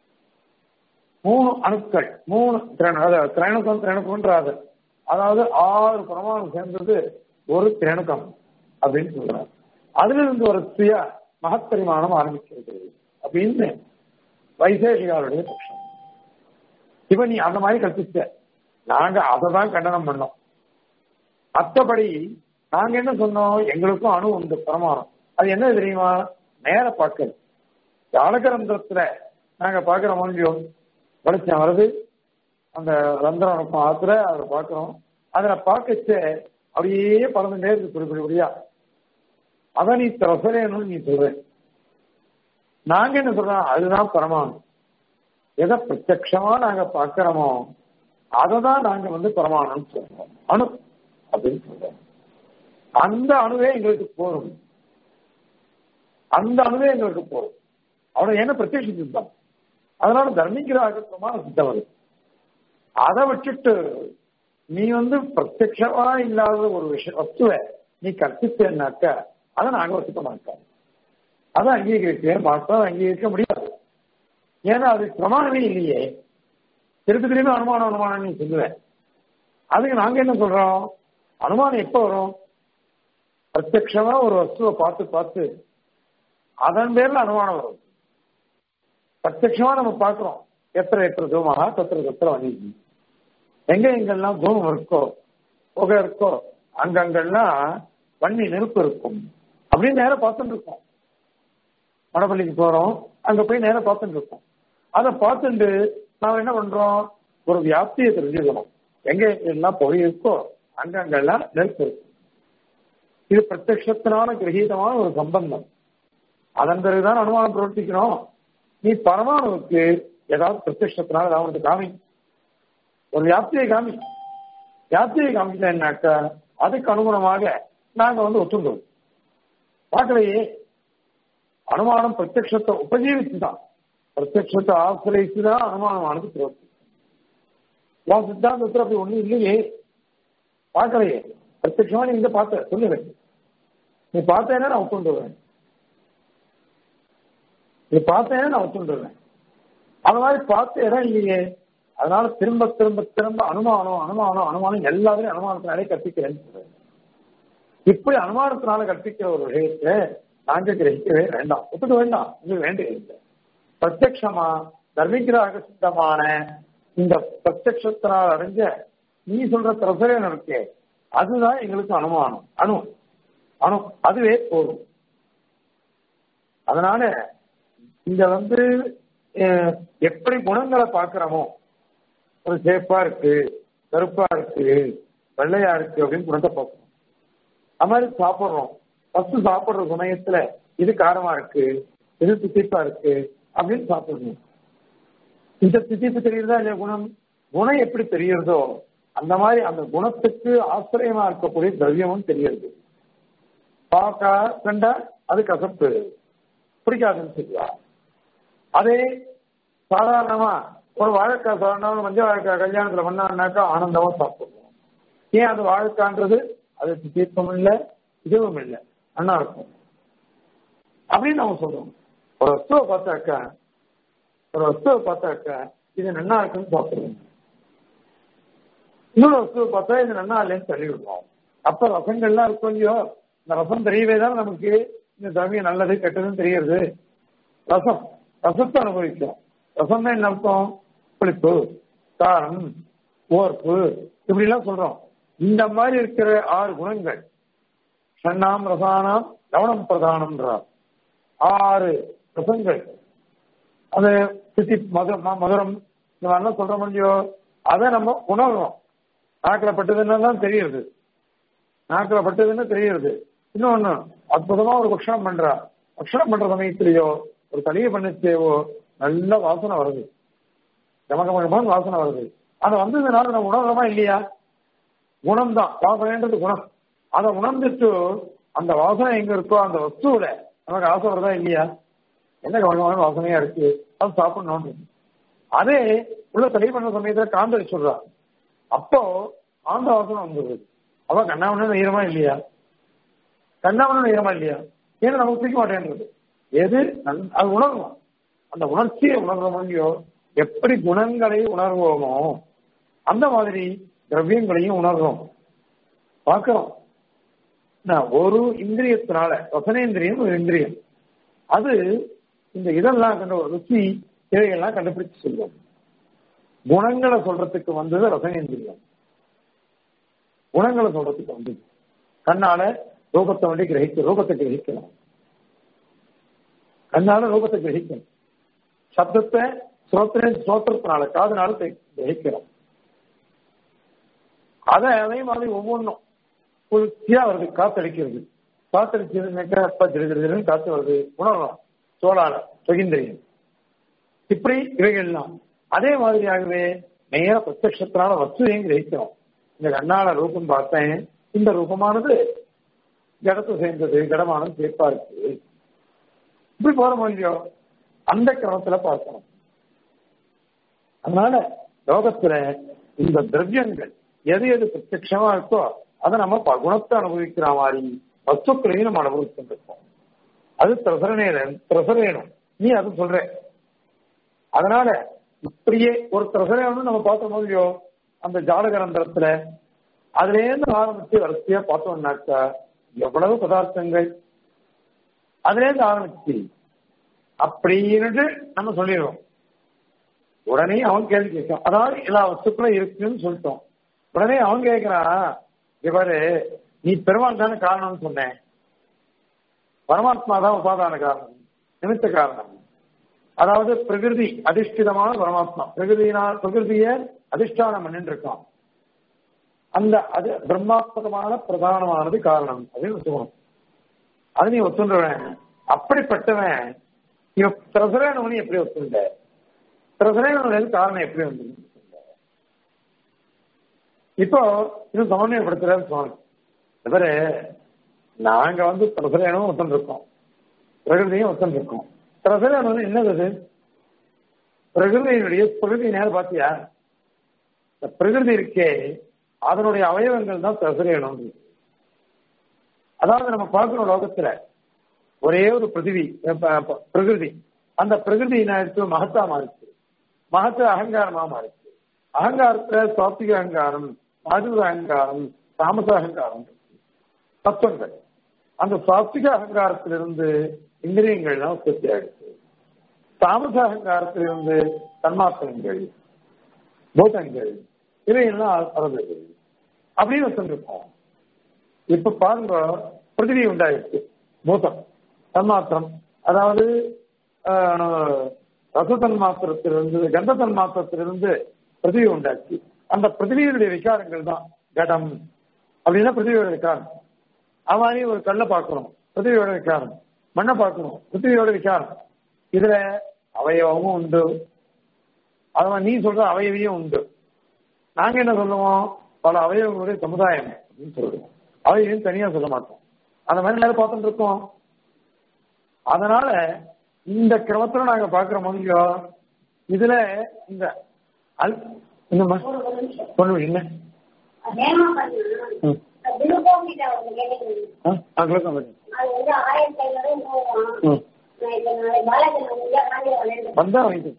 மூணு அணுக்கள் மூணு திரண- அதாவது திரணகம் திரணகம்ன்றாது அதாவது ஆறு பிரமாணம் சேர்ந்தது ஒரு திரணகம் அப்படின்னு சொல்றாங்க அதுல இருந்து ஒரு சுய மகப்பரிமாணம் ஆரம்பிக்கிறது அப்படின்னு வைசேஷிகாருடைய பட்சம் இப்ப நீ அந்த மாதிரி கற்பிச்ச நாங்க அதை தான் கண்டனம் பண்ணோம் மற்றபடி நாங்க என்ன சொன்னோம் எங்களுக்கும் அணு உண்டு பிரமாணம் அது என்ன தெரியுமா நேர பார்க்கல் ஜாலகரந்திரத்துல நாங்க பாக்குற மொழியும் வெளிச்சம் வருது அந்த ரந்திரம் இருக்கும் ஆத்துல அதை பார்க்கிறோம் அதுல பார்க்கச்ச அப்படியே பறந்துட்டே இருக்கு குறிப்பிடப்படியா அதை நீ ரசனைன்னு நீ சொல்ற நாங்க என்ன சொல்றோம் அதுதான் பரமாணம் எதை பிரத்யக்ஷமா நாங்க பார்க்கிறோமோ அதை தான் நாங்க வந்து பரமாணம் சொல்றோம் அணு அப்படின்னு சொல்றோம் அந்த அணுவே எங்களுக்கு போரும் அந்த அணுவே எங்களுக்கு போரும் அவனை என்ன பிரத்யட்ச சித்தம் அதனால தர்மிகராக பிரமாண சித்தம் அது அதை வச்சுட்டு நீ வந்து பிரத்யக்ஷமா இல்லாத ஒரு விஷய வஸ்துவை நீ கற்பித்தேன்னாக்க அதை நாங்க ஒத்துக்க மாட்டோம் அதை அங்கீகரிக்கவே மாட்டோம் அங்கீகரிக்க முடியாது ஏன்னா அது பிரமாணமே இல்லையே திருப்பி திரும்பி அனுமானம் அனுமானம் நீ சொல்லுவேன் அதுக்கு நாங்க என்ன சொல்றோம் அனுமானம் எப்ப வரும் பிரத்யக்ஷமா ஒரு வஸ்துவை பார்த்து பார்த்து அதன் பேர்ல அனுமானம் வரும் பிரத்யக்ஷமா நம்ம பார்க்கிறோம் எத்தனை எத்தனை தூமகா தத்திர தத்திர வணிகி எங்க எங்கெல்லாம் தூமம் இருக்கோ புகை இருக்கோ அங்கங்கெல்லாம் வன்னி நெருப்பு இருக்கும் அப்படின்னு நேரம் பார்த்துட்டு இருக்கோம் வடபள்ளிக்கு போறோம் அங்க போய் நேரம் பார்த்துட்டு இருக்கோம் அதை பார்த்துட்டு நாம என்ன பண்றோம் ஒரு வியாப்தியை தெரிஞ்சுக்கணும் எங்க எல்லாம் புகை இருக்கோ அங்கங்கள்லாம் நெருப்பு இருக்கு இது பிரத்யத்தினால கிரகீதமான ஒரு சம்பந்தம் அதன் பிறகுதான் அனுமானம் பிரவர்த்திக்கணும் நீ பரமாணுவுக்கு ஏதாவது பிரத்யத்தினால ஏதாவது ஒன்று காமி ஒரு வியாப்தியை காமி வியாப்தியை காமிக்கலன்னாக்கா அதுக்கு அனுகுணமாக நாங்க வந்து ஒத்துண்டோம் பார்க்கலையே அனுமானம் பிரத்யத்தை உபஜீவித்து தான் பிரத்யத்தை ஆசிரியத்து தான் அனுமானமானது பிரவர்த்தி உன் சித்தாந்தத்தில் அப்படி ஒண்ணும் இல்லையே பார்க்கலையே பிரத்யமா நீ இங்க பார்த்த சொல்லுவேன் நீ பார்த்தேன்னா நான் ஒத்துண்டுவேன் நீ பார்த்தேன்னா நான் ஒத்துண்டுவேன் அந்த மாதிரி பார்த்த இடம் இல்லையே அதனால திரும்ப திரும்ப திரும்ப அனுமானம் அனுமானம் அனுமானம் எல்லாத்தையும் அனுமானத்தினாலே கற்பிக்கிறேன்னு சொல்றேன் இப்படி அனுமானத்தினால கற்பிக்கிற ஒரு விஷயத்தை நாங்க கிரகிக்கவே வேண்டாம் ஒத்துக்க வேண்டாம் உங்களுக்கு வேண்டியதில்லை பிரத்யக்ஷமா தர்மிகிராக சித்தமான இந்த பிரத்யத்தினால் அடைஞ்ச நீ சொல்ற பிரசரன் இருக்கே அதுதான் எங்களுக்கு அனுமானம் அணு அணு அதுவே போதும் அதனால இங்க வந்து எப்படி குணங்களை பார்க்கிறோமோ ஒரு சேப்பா இருக்கு கருப்பா இருக்கு வெள்ளையா இருக்கு அப்படின்னு குணத்தை பார்க்கணும் அது மாதிரி சாப்பிட்றோம் ஃபர்ஸ்ட் சாப்பிடுற சமயத்துல இது காரமா இருக்கு இது தித்திப்பா இருக்கு அப்படின்னு சாப்பிடணும் இந்த தித்திப்பு தெரியுறதா இல்லையா குணம் குணம் எப்படி தெரியறதோ அந்த மாதிரி அந்த குணத்துக்கு ஆசிரியமா இருக்கக்கூடிய திரவியமும் தெரியுது பாக்கா கண்டா அது கசப்பு பிடிக்காதுன்னு சொல்லுவா அதே சாதாரணமா ஒரு வாழைக்காய் சாதாரண மஞ்சள் வாழைக்காய் கல்யாணத்துல பண்ணான்னாக்கா ஆனந்தமா சாப்பிடுவோம் ஏன் அது வாழைக்கான்றது அது தீர்ப்பம் இல்லை இதுவும் இல்லை அண்ணா இருக்கும் அப்படின்னு நம்ம சொல்றோம் ஒரு வஸ்துவை பார்த்தாக்கா ஒரு வஸ்துவை பார்த்தாக்கா இது நன்னா இருக்குன்னு சாப்பிடுவோம் இன்னொரு வஸ்துவை பார்த்தா இது நன்னா இல்லைன்னு தள்ளி விடுவோம் அப்ப ரசங்கள்லாம் இருக்கும் இல்லையோ இந்த ரசம் தெரியவே தான் நமக்கு இந்த திரவியம் நல்லது கெட்டதுன்னு தெரியறது ரசம் ரசத்தை அனுபவிக்கும் ரசம் தான் என்ன அர்த்தம் புளிப்பு காரம் ஓர்ப்பு இப்படிலாம் சொல்றோம் இந்த மாதிரி இருக்கிற ஆறு குணங்கள் சன்னாம் ரசானாம் லவணம் பிரதானம்ன்றார் ஆறு ரசங்கள் அது சித்தி மது மதுரம் இந்த மாதிரிலாம் சொல்றோம் இல்லையோ அதை நம்ம உணர்றோம் நாக்கில் பட்டதுன்னு தான் தெரியுது நாக்கில் பட்டதுன்னு தெரியுது இன்னொன்னு அற்புதமா ஒரு பக்ஷணம் பண்றா பக்ஷணம் பண்ற சமயத்திலேயோ ஒரு தலியை பண்ணிச்சேவோ நல்ல வாசனை வருது கமகமகமான வாசனை வருது அது வந்ததுனால நம்ம உணர்றோமா இல்லையா குணம் தான் வாசனைன்றது குணம் அதை உணர்ந்துட்டு அந்த வாசனை எங்க இருக்கோ அந்த வஸ்துவில நமக்கு ஆசை வருதா இல்லையா என்ன கவனமான வாசனையா இருக்கு அது சாப்பிடணும் அதே உள்ள தடை பண்ண சமயத்துல காந்தரி சொல்றா அப்போ ஆந்த வாசனை வந்துடுது அவ கண்ணாமண்ணு ஈரமா இல்லையா கண்ணாமண்ணு ஈரமா இல்லையா ஏன்னா நமக்கு பிடிக்க மாட்டேன்றது எது அது உணர்வோம் அந்த உணர்ச்சியை உணர்வோம் இல்லையோ எப்படி குணங்களை உணர்வோமோ அந்த மாதிரி திரவியங்களையும் உணர்றோம் பார்க்கிறோம் ஒரு இந்திரியத்தினால ரசனேந்திரியம் ஒரு இந்திரியம் அது இந்த இதெல்லாம் கண்ட ருச்சி இவைகள்லாம் கண்டுபிடிச்சு சொல்லுவோம் குணங்களை சொல்றதுக்கு வந்தது ரசனேந்திரியம் குணங்களை சொல்றதுக்கு வந்தது கண்ணால ரூபத்தை வண்டி கிரகிக்க ரூபத்தை கிரகிக்கலாம் கண்ணால ரூபத்தை கிரகிக்கணும் சப்தத்தை ஸ்ரோத்திர ஸ்ரோத்திரத்தினால காதனால கிரகிக்கிறோம் அதை அதே மாதிரி ஒவ்வொன்றும் குளிர்ச்சியா வருது காத்தடிக்கிறது காத்தடிச்சதுனாக்கா அப்ப திரு காத்து வருது உணரலாம் சோழால சுகிந்திரியம் இப்படி இவைகள்லாம் அதே மாதிரியாகவே நேர பிரத்யத்தினால வஸ்துவையும் கிரகிக்கிறோம் இந்த கண்ணால ரூபம் பார்த்தேன் இந்த ரூபமானது ஜடத்தை சேர்ந்தது ஜடமானது சேர்ப்பா இருக்கு இப்படி போற இல்லையோ அந்த கிரமத்துல பார்க்கணும் அதனால லோகத்துல இந்த திரவியங்கள் எது எது பிரத்யமா இருக்கோ அதை நம்ம குணத்தை அனுபவிக்கிற மாதிரி வஸ்துக்களையும் நம்ம அனுபவிச்சுட்டு இருக்கோம் அது பிரசரணேன் பிரசரேனும் நீ அது சொல்ற அதனால இப்படியே ஒரு பிரசரேனும் நம்ம பார்த்தோம் இல்லையோ அந்த ஜாலகரந்திரத்துல அதுல இருந்து ஆரம்பிச்சு வரிசையா பார்த்தோம்னாக்கா எவ்வளவு பதார்த்தங்கள் அதுல இருந்து ஆரம்பிச்சு அப்படின்னு நம்ம சொல்லிடுவோம் உடனே அவன் கேள்வி கேட்கும் அதாவது எல்லா வஸ்துக்களும் இருக்குன்னு சொல்லிட்டோம் உடனே அவன் கேட்கிறான் இவரு நீ பெருமாள் தானே காரணம்னு சொன்னேன் பரமாத்மா தான் உபாதான காரணம் நிமித்த காரணம் அதாவது பிரகிருதி அதிஷ்டிதமான பரமாத்மா பிரகிருதியினால் பிரகிருதிய அதிஷ்டானம் பண்ணிட்டு இருக்கான் அந்த அது பிரம்மாத்மகமான பிரதானமானது காரணம் அப்படின்னு ஒத்துக்கணும் அது நீ ஒத்துன்றவன் அப்படிப்பட்டவன் இவன் பிரசரேனவனி எப்படி ஒத்துண்ட பிரசரேனவனுக்கு காரணம் எப்படி வந்து இப்போ இது சமன்வயப்படுத்துறாரு சுவாமி இவரு நாங்க வந்து பிரசரேனும் ஒத்துன்னு இருக்கோம் பிரகிருதியும் ஒத்துன்னு இருக்கோம் பிரசரேனம் என்னது அது பிரகிருதியினுடைய பிரகிருதி நேரம் பாத்தியா இந்த பிரகிருதி இருக்கே அதனுடைய அவயவங்கள் தான் பிரசரேனம் அதாவது நம்ம பார்க்கிறோம் லோகத்துல ஒரே ஒரு பிருத்திவி பிரகிருதி அந்த பிரகிருதி என்ன எடுத்து மகத்தா மாறிச்சு மகத்து அகங்காரமா மாறிச்சு அகங்காரத்துல சாத்விக அகங்காரம் ராஜத அகங்காரம் தாமச அகங்காரம் தத்துவங்கள் அந்த சாத்விக அகங்காரத்திலிருந்து இந்திரியங்கள்லாம் உற்பத்தி ஆயிடுச்சு தாமச அகங்காரத்திலிருந்து தன்மாத்திரங்கள் பூதங்கள் இவையெல்லாம் அறந்தது அப்படின்னு வச்சுருக்கோம் இப்ப பாருங்க பிருத்திவி உண்டாயிடுச்சு பூதம் தன்மாத்திரம் அதாவது ரச தன்மாத்திரத்திலிருந்து கந்த தன்மாத்திரத்திலிருந்து பிருத்திவி உண்டாச்சு அந்த பிருத்திவியினுடைய விகாரங்கள் தான் கடம் அப்படின்னா பிருத்திவியோட விகாரம் அது மாதிரி ஒரு கல்லை பார்க்கணும் பிருத்திவியோட விகாரம் மண்ணை பார்க்கணும் பிருத்திவியோட விகாரம் இதுல அவயவமும் உண்டு அது நீ சொல்ற அவயவியும் உண்டு நாங்க என்ன சொல்லுவோம் பல அவயவங்களுடைய சமுதாயம் அப்படின்னு சொல்லுவோம் அவயவையும் தனியா சொல்ல மாட்டோம் அந்த மாதிரி நேரம் பார்த்துட்டு இருக்கோம் அதனால இந்த கிரமத்துல நாங்க பாக்குற முடியோ இதுல இந்த அல் என்னம்மா பொண்ணு என்ன வந்தா வாங்கி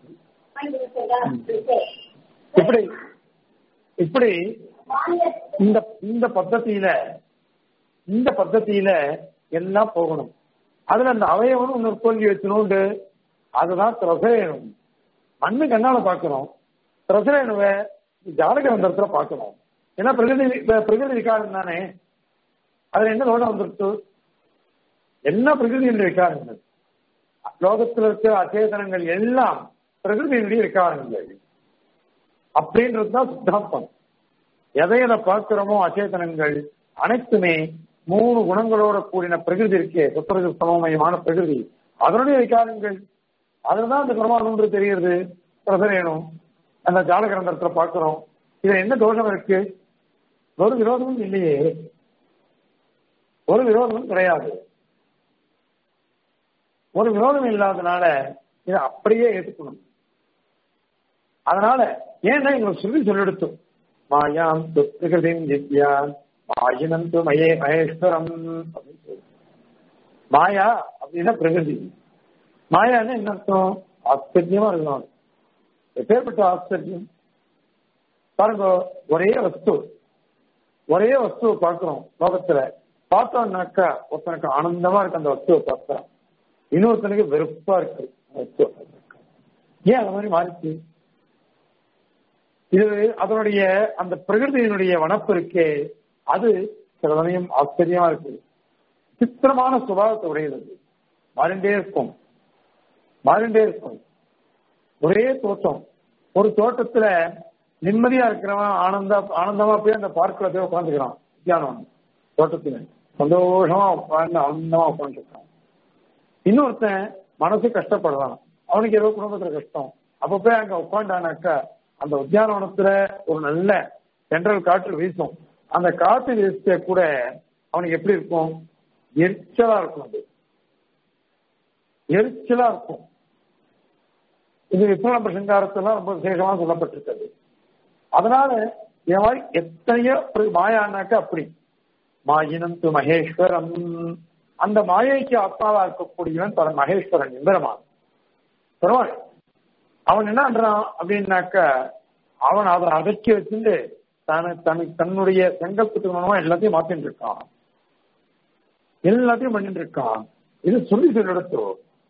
இப்படி இப்படி இந்த இந்த பద్ధதியில இந்த பద్ధதியில எல்லாம் போகணும் அதுல அந்த அவயவனும் இன்னொரு தோல்வி வச்சணும்ண்டு அதுதான் திரசேனும் மண்ணு கண்ணால பாக்கணும் திரசேனுவை ஜாதகரந்தரத்துல பாக்கணும் ஏன்னா பிரகிருதி பிரகிருதி விகாரம் தானே அதுல என்ன லோகம் வந்துருச்சு என்ன பிரகிருதியினுடைய விகாரங்கள் லோகத்தில் இருக்க அச்சேதனங்கள் எல்லாம் பிரகிருதியினுடைய விகாரங்கள் அப்படின்றதுதான் சித்தாந்தம் எதை எதை பார்க்கிறோமோ அச்சேதனங்கள் அனைத்துமே மூணு குணங்களோட கூடின பிரகிருதி இருக்கே சுத்தரகு சமமயமான பிரகிருதி அதனுடைய விகாரங்கள் அதுதான் அந்த பிரமாணம்ன்று தெரியுது பிரசரேனும் அந்த ஜாலகிரந்தத்துல பார்க்கிறோம் இதுல என்ன தோஷம் இருக்கு ஒரு விரோதமும் இல்லையே ஒரு விரோதமும் கிடையாது ஒரு விரோதம் இல்லாதனால இதை அப்படியே ஏற்றுக்கணும் அதனால ஏன்னா எங்களுக்கு சொல்லி சொல்லெடுத்தோம் மாயாம் பிரகிருதிம் வித்யான் மாயினம் து மயே மகேஸ்வரம் அப்படின்னு சொல்லி மாயா அப்படின்னா பிரகிருதி மாயான்னு என்ன அர்த்தம் ஆச்சரியமா இருக்கணும் எப்பேற்பட்ட ஆச்சரியம் பாருங்க ஒரே வஸ்து ஒரே வஸ்துவை பார்க்கிறோம் லோகத்துல பார்த்தோம்னாக்கா ஒருத்தனுக்கு ஆனந்தமா இருக்கு அந்த வஸ்துவை பார்த்தா இன்னொருத்தனுக்கு வெறுப்பா இருக்கு வஸ்துவை ஏன் அந்த மாதிரி மாறிச்சு இது அதனுடைய அந்த பிரகிருதியினுடைய வனப்பு இருக்கே அது சில சமயம் ஆச்சரியமா இருக்கு சித்திரமான சுபாவத்தை உடையது மாறிண்டே இருக்கும் மாறிண்டே இருக்கும் ஒரே தோட்டம் ஒரு தோட்டத்துல நிம்மதியா இருக்கிறவன் ஆனந்தா ஆனந்தமா போய் அந்த பார்க்கல போய் உட்காந்துக்கிறான் தியானம் தோட்டத்துல சந்தோஷமா உட்காந்து ஆனந்தமா உட்காந்துருக்கான் இன்னொருத்தன் மனசு கஷ்டப்படுறான் அவனுக்கு ஏதோ குடும்பத்துல கஷ்டம் அப்ப போய் அங்க உட்காண்டானாக்கா அந்த உத்தியானவனத்துல ஒரு நல்ல சென்ட்ரல் காற்று வீசும் அந்த காற்று வீசிய கூட அவனுக்கு எப்படி இருக்கும் எரிச்சலா இருக்கும் அது எரிச்சலா இருக்கும் இது விப்ரண பிரசங்காரத்தெல்லாம் ரொம்ப விசேஷமா சொல்லப்பட்டிருக்கிறது அதனால இந்த மாதிரி எத்தனையோ மாயானாக்க அப்படி மாயினம் து மகேஸ்வரம் அந்த மாயைக்கு ஆத்மாவா இருக்கக்கூடியவன் தன் மகேஸ்வரன் இந்திரமான் பெருமாள் அவன் என்ன பண்றான் அப்படின்னாக்க அவன் அதை அடக்கி வச்சுட்டு தன தனக்கு தன்னுடைய சங்கல்பத்துக்கு மூலமா எல்லாத்தையும் மாத்திட்டு இருக்கான் எல்லாத்தையும் பண்ணிட்டு இருக்கான் இது சொல்லி சொல்லி எடுத்தோ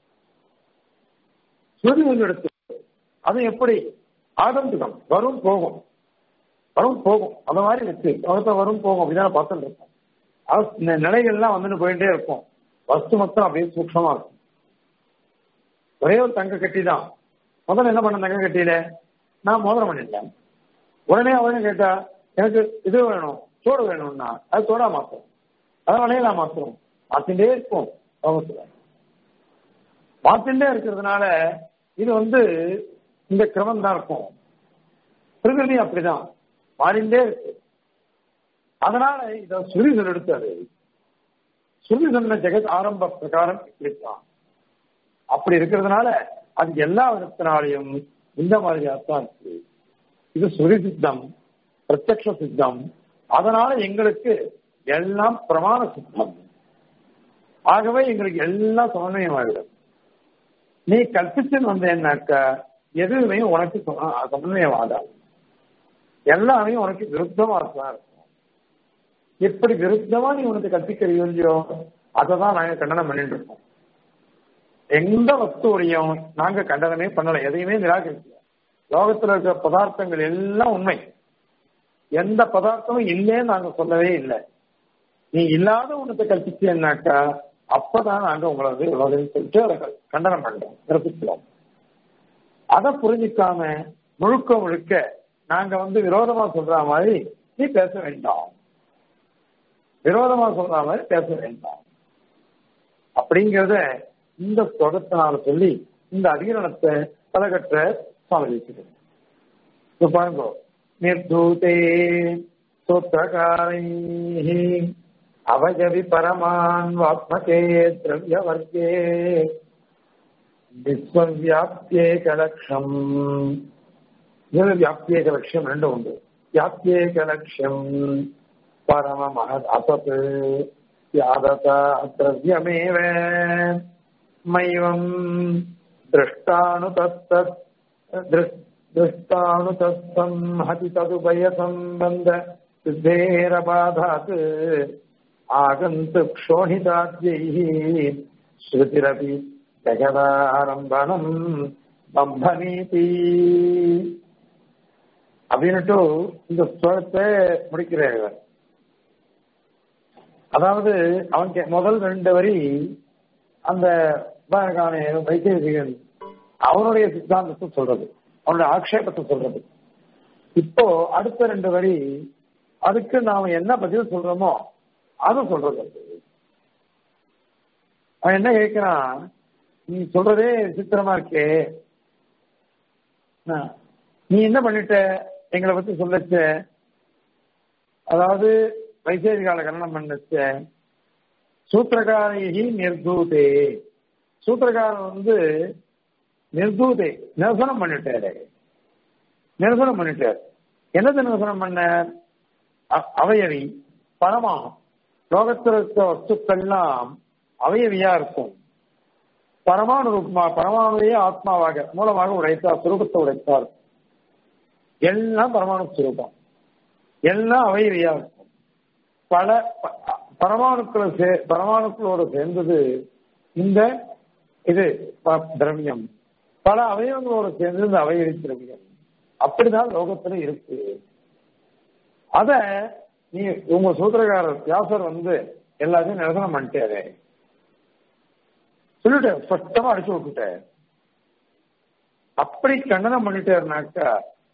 சொல்லி சொல்லி எடுத்து அது எப்படி ஆதந்திகம் வரும் போகும் வரும் போகும் அந்த மாதிரி இருக்கு அவர்த்த வரும் போகும் அப்படிதான் பார்த்துட்டு இருக்கோம் இந்த நிலைகள்லாம் வந்துட்டு போயிட்டே இருக்கும் வஸ்து மொத்தம் அப்படியே சூக்ஷமா இருக்கும் ஒரே ஒரு தங்க கட்டி தான் முதல்ல என்ன பண்ண தங்க கட்டியில நான் மோதிரம் பண்ணிட்டேன் உடனே அவனு கேட்டா எனக்கு இது வேணும் சோடு வேணும்னா அது சோடா மாத்திரம் அதான் வளையலா மாத்திரம் மாத்திண்டே இருக்கும் லோகத்துல மாத்திண்டே இருக்கிறதுனால இது வந்து இந்த கிரமம் தான் இருக்கும் பிரகிருதி அப்படிதான் மாறிண்டே இருக்கு அதனால இத சுரிசன் எடுத்தது சுருதி சொன்ன ஜெகத் ஆரம்ப பிரகாரம் இப்படித்தான் அப்படி இருக்கிறதுனால அது எல்லா விதத்தினாலையும் இந்த மாதிரியா தான் இருக்கு இது சுரி சித்தம் பிரத்யக்ஷ சித்தம் அதனால எங்களுக்கு எல்லாம் பிரமாண சித்தம் ஆகவே எங்களுக்கு எல்லாம் சமன்வயமாகிடும் நீ கற்பிச்சுன்னு வந்தேன்னாக்க எதுவுமே உனக்கு சமன்வயமாகாது எல்லாமே உனக்கு விருத்தமா தான் இருக்கும் எப்படி விருத்தமா நீ உனக்கு கற்பிக்கிறியோ இல்லையோ அதை தான் நாங்க கண்டனம் பண்ணிட்டு இருக்கோம் எந்த வஸ்துவையும் நாங்க கண்டனமே பண்ணல எதையுமே நிராகரிக்கல லோகத்துல இருக்கிற பதார்த்தங்கள் எல்லாம் உண்மை எந்த பதார்த்தமும் இல்லைன்னு நாங்க சொல்லவே இல்லை நீ இல்லாத ஒன்றத்தை கற்பிச்சேன்னாக்கா அப்பதான் நாங்க உங்களை வந்து இவ்வளவு சொல்லிட்டு அதை கண்டனம் பண்றோம் நிரப்பிக்கிறோம் அதை புரிஞ்சிக்காம முழுக்க முழுக்க நாங்க வந்து விரோதமா சொல்ற மாதிரி நீ பேச வேண்டாம் விரோதமா சொல்ற மாதிரி பேச வேண்டாம் அப்படிங்கிறத இந்த தொடத்தினால சொல்லி இந்த அதிகரணத்தை பலகற்ற சுவாமி பாருங்க நிர்தூதே சூத்திரகாரை அவஜவி பரமான் வாத்மகே திரவியவர்க்கே விஸ்வவியாப்தியேகலட்சம் இதுல வியாப்தியேகலட்சம் ரெண்டு உண்டு வியாப்தியேகலட்சம் பரம மகத் அசத் யாதத திரவியமேவ மைவம் திருஷ்டானு தத்தத் திருஷ்டானு தத்தம் ஹதி ததுபய சம்பந்த சித்தேரபாதாத் ஆகந்து க்ஷோணிதாத்யைः ஸ்ருதிரபி ஜெகதாரம்பணம் பம்பனீதி அப்படின்னுட்டு இந்த ஸ்வரத்தை முடிக்கிறார் அதாவது அவன் முதல் ரெண்டு வரி அந்த வைத்தியன் அவனுடைய சித்தாந்தத்தை சொல்றது அவனுடைய ஆக்ஷேபத்தை சொல்றது இப்போ அடுத்த ரெண்டு வரி அதுக்கு நாம என்ன பதில் சொல்றோமோ அது சொல்றது அவன் என்ன கேட்கிறான் நீ சொல்றதே விசித்திரமா இருக்கே நீ என்ன பண்ணிட்ட எங்களை பத்தி சொல்லச்ச அதாவது வைசேரிகால கண்ணனம் பண்ணச்ச சூத்திரகாரி நிர்தூதே சூத்திரகாரன் வந்து நிர்தூதே நிரசனம் பண்ணிட்டாரு நிரசனம் பண்ணிட்டார் என்னது நிரசனம் பண்ண அவயவி பரமாகும் லோகத்தில் இருக்க வஸ்துக்கள்லாம் அவயவியா இருக்கும் பரமாணு ரூபமா பரமாணுவையே ஆத்மாவாக மூலமாக உடைத்தார் சுரூபத்தை உடைத்தார் எல்லாம் பரமாணு சுரூபம் எல்லாம் அவயவியா இருக்கும் பல பரமாணுக்களை சே பரமாணுக்களோடு சேர்ந்தது இந்த இது திரவியம் பல அவயவங்களோடு சேர்ந்தது இந்த அவயவி திரவியம் அப்படிதான் லோகத்துல இருக்கு அத நீ உங்க சூத்திரக்காரர் வியாசர் வந்து எல்லாத்தையும் நிரசனம் பண்ணிட்டாரு சொல்லிட்டேன் ஸ்பஷ்டமா அடிச்சு விட்டுட்டேன் அப்படி கண்டனம் பண்ணிட்டாருனாக்கா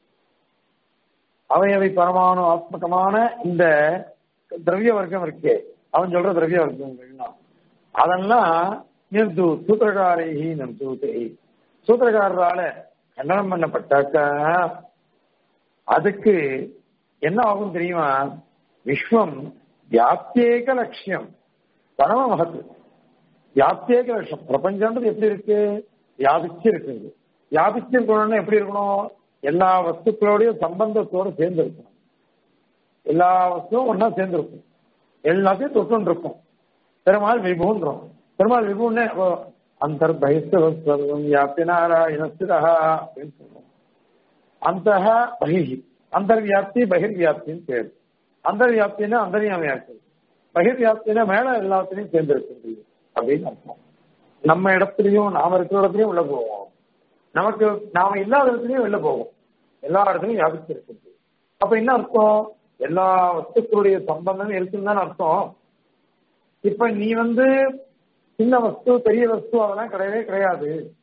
அவையவை பரமாணு ஆத்மகமான இந்த திரவிய வர்க்கம் இருக்கே அவன் சொல்ற திரவிய வர்க்கம் அதெல்லாம் நிர்து சூத்திரகாரி நிர்தூத்தை சூத்திரக்காரரால கண்டனம் பண்ணப்பட்டாக்கா அதுக்கு என்ன ஆகும் தெரியுமா விஸ்வம் வியாப்தியேக லட்சியம் பரம மகத்து வியாப்தியேக லட்சம் பிரபஞ்சம்ன்றது எப்படி இருக்கு வியாபிச்சு இருக்குது வியாபிச்சு இருக்கணும்னா எப்படி இருக்கணும் எல்லா வஸ்துக்களோடையும் சம்பந்தத்தோட சேர்ந்து இருக்கணும் எல்லா வஸ்துவும் ஒன்னா சேர்ந்துருக்கும் எல்லாத்தையும் தொட்டு இருக்கும் பெருமாள் விபுன்றோம் பெருமாள் விபுன்னு அந்த பகிஸ்தவம் வியாப்தி நாராயணஸ்திரா அப்படின்னு சொல்றோம் அந்த பகி அந்தர்வியாப்தி பகிர்வியாப்தின்னு பேர் அந்தர்வியாப்தினா அந்தரியாமையா இருக்கு பகிர்வியாப்தினா மேல எல்லாத்துலயும் சேர்ந்து இருக்கு அப்படின்னு அர்த்தம் நம்ம இடத்துலயும் நாம இருக்கிற இடத்துலயும் உள்ள போவோம் நமக்கு நாம இல்லாத இடத்துலயும் வெளில போவோம் எல்லா இடத்துலயும் வியாபிச்சு இருக்குது அப்ப என்ன அர்த்தம் எல்லா வஸ்துக்களுடைய சம்பந்தம் இருக்குன்னு தானே அர்த்தம் இப்ப நீ வந்து சின்ன வஸ்து பெரிய வஸ்து அதெல்லாம் கிடையவே கிடையாது பரமானவே இல்லைன்னா அதெல்லாம் வராதே சின்ன வஸ்து பெரிய வஸ்து வராதே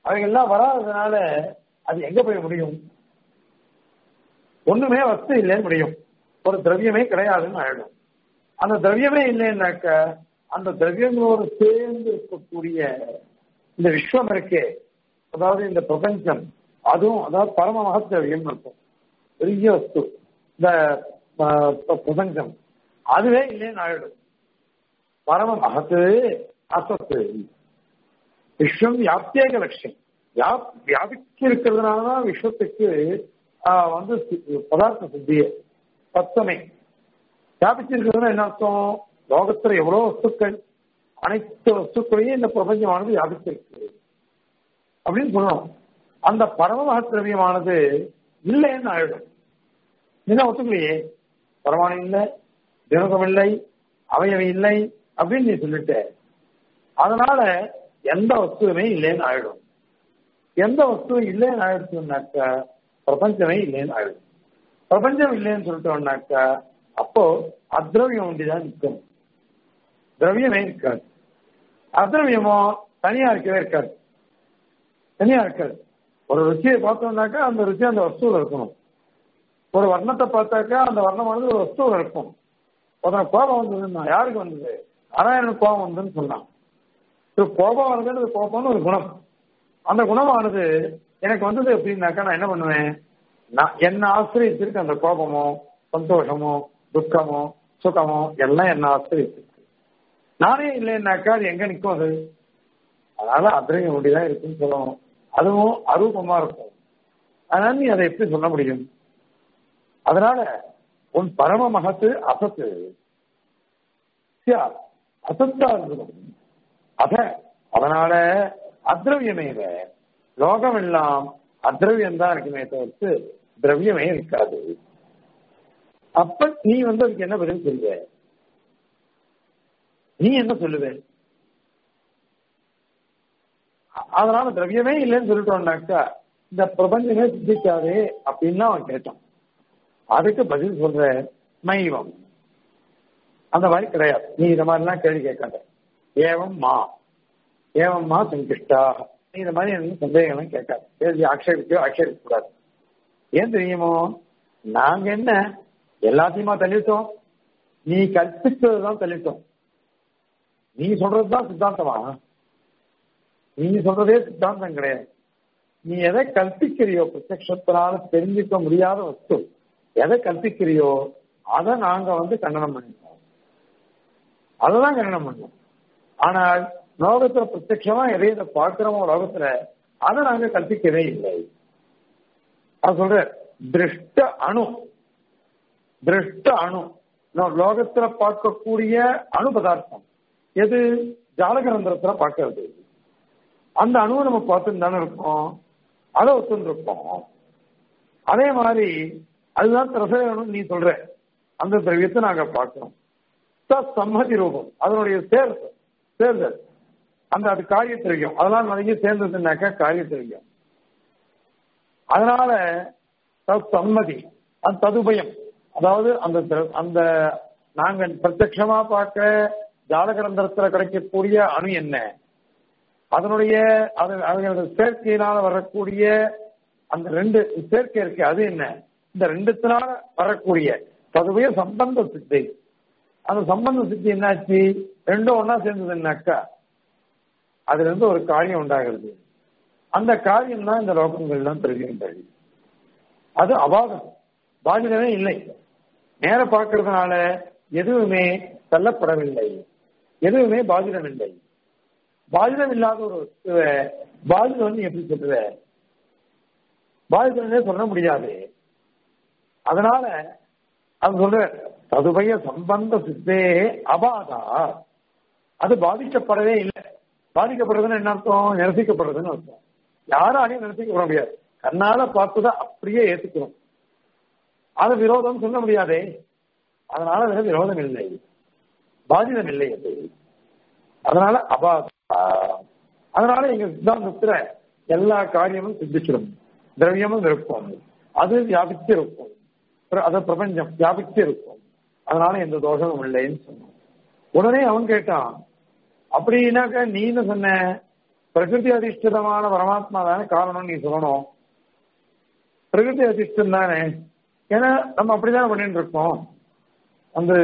அவைகள்லாம் வராததுனால அது எங்க போய் முடியும் ஒண்ணுமே வஸ்து இல்லைன்னு முடியும் ஒரு திரவியமே கிடையாதுன்னு ஆயிடும் அந்த திரவியமே இல்லைன்னாக்க அந்த திரவியங்களோடு சேர்ந்து இருக்கக்கூடிய இந்த விஸ்வம் இருக்கே அதாவது இந்த பிரபஞ்சம் அதுவும் அதாவது பரம மகத்திரவியம் இருக்கும் பெரிய வஸ்து இந்த பிரபஞ்சம் அதுவே இல்லைன்னு ஆயிடும் பரம மகத்து அசத்து விஸ்வம் வியாப்தியாக லட்சியம் வியாபிச்சு இருக்கிறதுனாலதான் விஸ்வத்துக்கு வந்து பதார்த்த சித்திய சத்தமே வியாபிச்சிருக்கிறதுனா என்ன அர்த்தம் லோகத்துல எவ்வளவு வஸ்துக்கள் அனைத்து வஸ்துக்களையும் இந்த பிரபஞ்சமானது வியாபிச்சிருக்கு அப்படின்னு சொல்லணும் அந்த பரமமக திரவியமானது இல்லைன்னு ஆயிடும் என்ன ஒத்துக்கலையே பரமாணம் இல்லை தினகம் இல்லை அவையவை இல்லை அப்படின்னு நீ சொல்லிட்ட அதனால எந்த வஸ்துவுமே இல்லைன்னு ஆயிடும் எந்த வஸ்துவும் இல்லைன்னு ஆயிடுச்சுன்னாக்கா பிரபஞ்சமே இல்லைன்னு ஆயிடும் பிரபஞ்சம் இல்லைன்னு சொல்லிட்டோம்னாக்கா அப்போ அத்ரவியம் ஒன்றிதான் நிற்கும் திரவியமே இருக்காது அத்ரவியமோ தனியா இருக்கவே இருக்காது தனியா இருக்காது ஒரு ருச்சியை பார்த்தோம்னாக்கா அந்த ருச்சி அந்த வஸ்துவில் இருக்கணும் ஒரு வர்ணத்தை பார்த்தாக்கா அந்த வர்ணமானது ஒரு வஸ்துவில் இருக்கும் ஒருத்தன கோபம் வந்ததுன்னா யாருக்கு வந்தது நாராயணன் கோபம் வந்ததுன்னு சொன்னான் கோபம் வருதுன்றது கோபம்னு ஒரு குணம் அந்த குணமானது எனக்கு வந்தது அப்படின்னாக்கா நான் என்ன பண்ணுவேன் நான் என்ன ஆசிரியத்திற்கு அந்த கோபமோ சந்தோஷமோ துக்கமோ சுகமோ எல்லாம் என்ன ஆசிரியத்திருக்கு நானே இல்லைன்னாக்கா அது எங்க நிற்கும் அது அதனால அத்திரையும் ஒண்டிதான் இருக்குன்னு சொல்லணும் அதுவும் அரூபமா இருக்கும் அதனால நீ அதை எப்படி சொல்ல முடியும் அதனால உன் பரம மகத்து அசத்து அசத்தா இருக்கணும் அத அதனால அத்ரவியமேவ லோகம் எல்லாம் அத்ரவியம் தான் இருக்குமே தவிர்த்து திரவியமே இருக்காது அப்ப நீ வந்து அதுக்கு என்ன பதில் சொல்லுவ நீ என்ன சொல்லுவ அதனால திரவியமே இல்லைன்னு சொல்லிட்டோம்னாக்கா இந்த பிரபஞ்சமே சித்திக்காதே அப்படின்னு அவன் கேட்டான் அதுக்கு பதில் சொல்ற மைவம் அந்த மாதிரி கிடையாது நீ இந்த மாதிரிலாம் கேள்வி கேட்காத ஏவம் மா ஏவம் மா சங்கிஷ்டா நீ இந்த மாதிரி எனக்கு சந்தேகம்லாம் கேட்காது கேள்வி ஆட்சேபிக்கோ ஆட்சேபிக்க கூடாது ஏன் தெரியுமோ நாங்க என்ன எல்லாத்தையுமா தள்ளிட்டோம் நீ கற்பித்ததுதான் தள்ளிட்டோம் நீ சொல்றதுதான் சித்தாந்தமா நீ சொல்றதே சித்தாந்தம் கிடையாது நீ எதை கற்பிக்கிறியோ பிரத்யத்தினால தெரிஞ்சுக்க முடியாத வஸ்து எதை கற்பிக்கிறியோ அதை நாங்க வந்து கண்டனம் பண்ணிட்டோம் அததான் கண்டனம் பண்ணோம் ஆனால் லோகத்துல பிரத்யமா எதையை பார்க்கிறோமோ லோகத்துல அதை நாங்க கற்பிக்கவே இல்லை அது சொல்ற திருஷ்ட அணு திருஷ்ட அணு லோகத்துல பார்க்கக்கூடிய அணு பதார்த்தம் எது ஜாலகரந்திரத்துல பார்க்கறது அந்த அணுவை நம்ம பார்த்துட்டு தானே இருக்கோம் அதை ஒத்துன்னு இருக்கோம் அதே மாதிரி அதுதான் திரசேகணும் நீ சொல்ற அந்த திரவியத்தை நாங்க பார்க்கிறோம் சம்மதி ரூபம் அதனுடைய சேர்த்து சேர்தல் அந்த அது காரிய திரவியம் அதெல்லாம் நிறைய சேர்ந்ததுனாக்கா காரிய திரவியம் அதனால சம்மதி அது ததுபயம் அதாவது அந்த அந்த நாங்க பிரத்யமா பார்க்க ஜாலகரந்திரத்துல கிடைக்கக்கூடிய அணு என்ன அதனுடைய அதனுடைய சேர்க்கையினால வரக்கூடிய அந்த ரெண்டு சேர்க்கை இருக்கு அது என்ன இந்த ரெண்டுத்தினால வரக்கூடிய ததுபய சம்பந்த சித்தை அந்த சம்பந்த சித்தி என்னாச்சு ரெண்டும் ஒன்னா சேர்ந்ததுன்னாக்கா அதுல இருந்து ஒரு காரியம் உண்டாகிறது அந்த காரியம் தான் இந்த லோகங்கள்லாம் தெரிகின்றது அது அபாகம் பாதிதமே இல்லை நேர பார்க்கறதுனால எதுவுமே தள்ளப்படவில்லை எதுவுமே பாதிதம் இல்லை பாதிதம் இல்லாத ஒரு பாதிதம் வந்து எப்படி சொல்லுவ பாதிதமே சொல்ல முடியாது அதனால அது சொல்ற ததுபய சம்பந்த சித்தே அபாதா அது பாதிக்கப்படவே இல்லை பாதிக்கப்படுறதுன்னு என்ன அர்த்தம் நிரசிக்கப்படுறதுன்னு அர்த்தம் யாராலையும் நிரசிக்கப்பட முடியாது கண்ணால பார்த்துதான் அப்படியே ஏத்துக்கணும் அது விரோதம் சொல்ல முடியாதே அதனால அதுல விரோதம் இல்லை பாதிதம் இல்லை அது அதனால அபாதா அதனால எங்க சித்தாந்தத்துல எல்லா காரியமும் சித்திச்சிடும் திரவியமும் இருக்கும் அது வியாபித்து இருக்கும் அது பிரபஞ்சம் வியாபித்து இருக்கும் அதனால எந்த தோஷமும் இல்லைன்னு சொன்னோம் உடனே அவன் கேட்டான் அப்படின்னாக்க நீ என்ன சொன்ன பிரகிருதி அதிஷ்டிதமான பரமாத்மா தானே காரணம் நீ சொல்லணும் பிரகிருதி அதிஷ்டம் தானே ஏன்னா நம்ம அப்படிதான் பண்ணிட்டு இருக்கோம் அந்த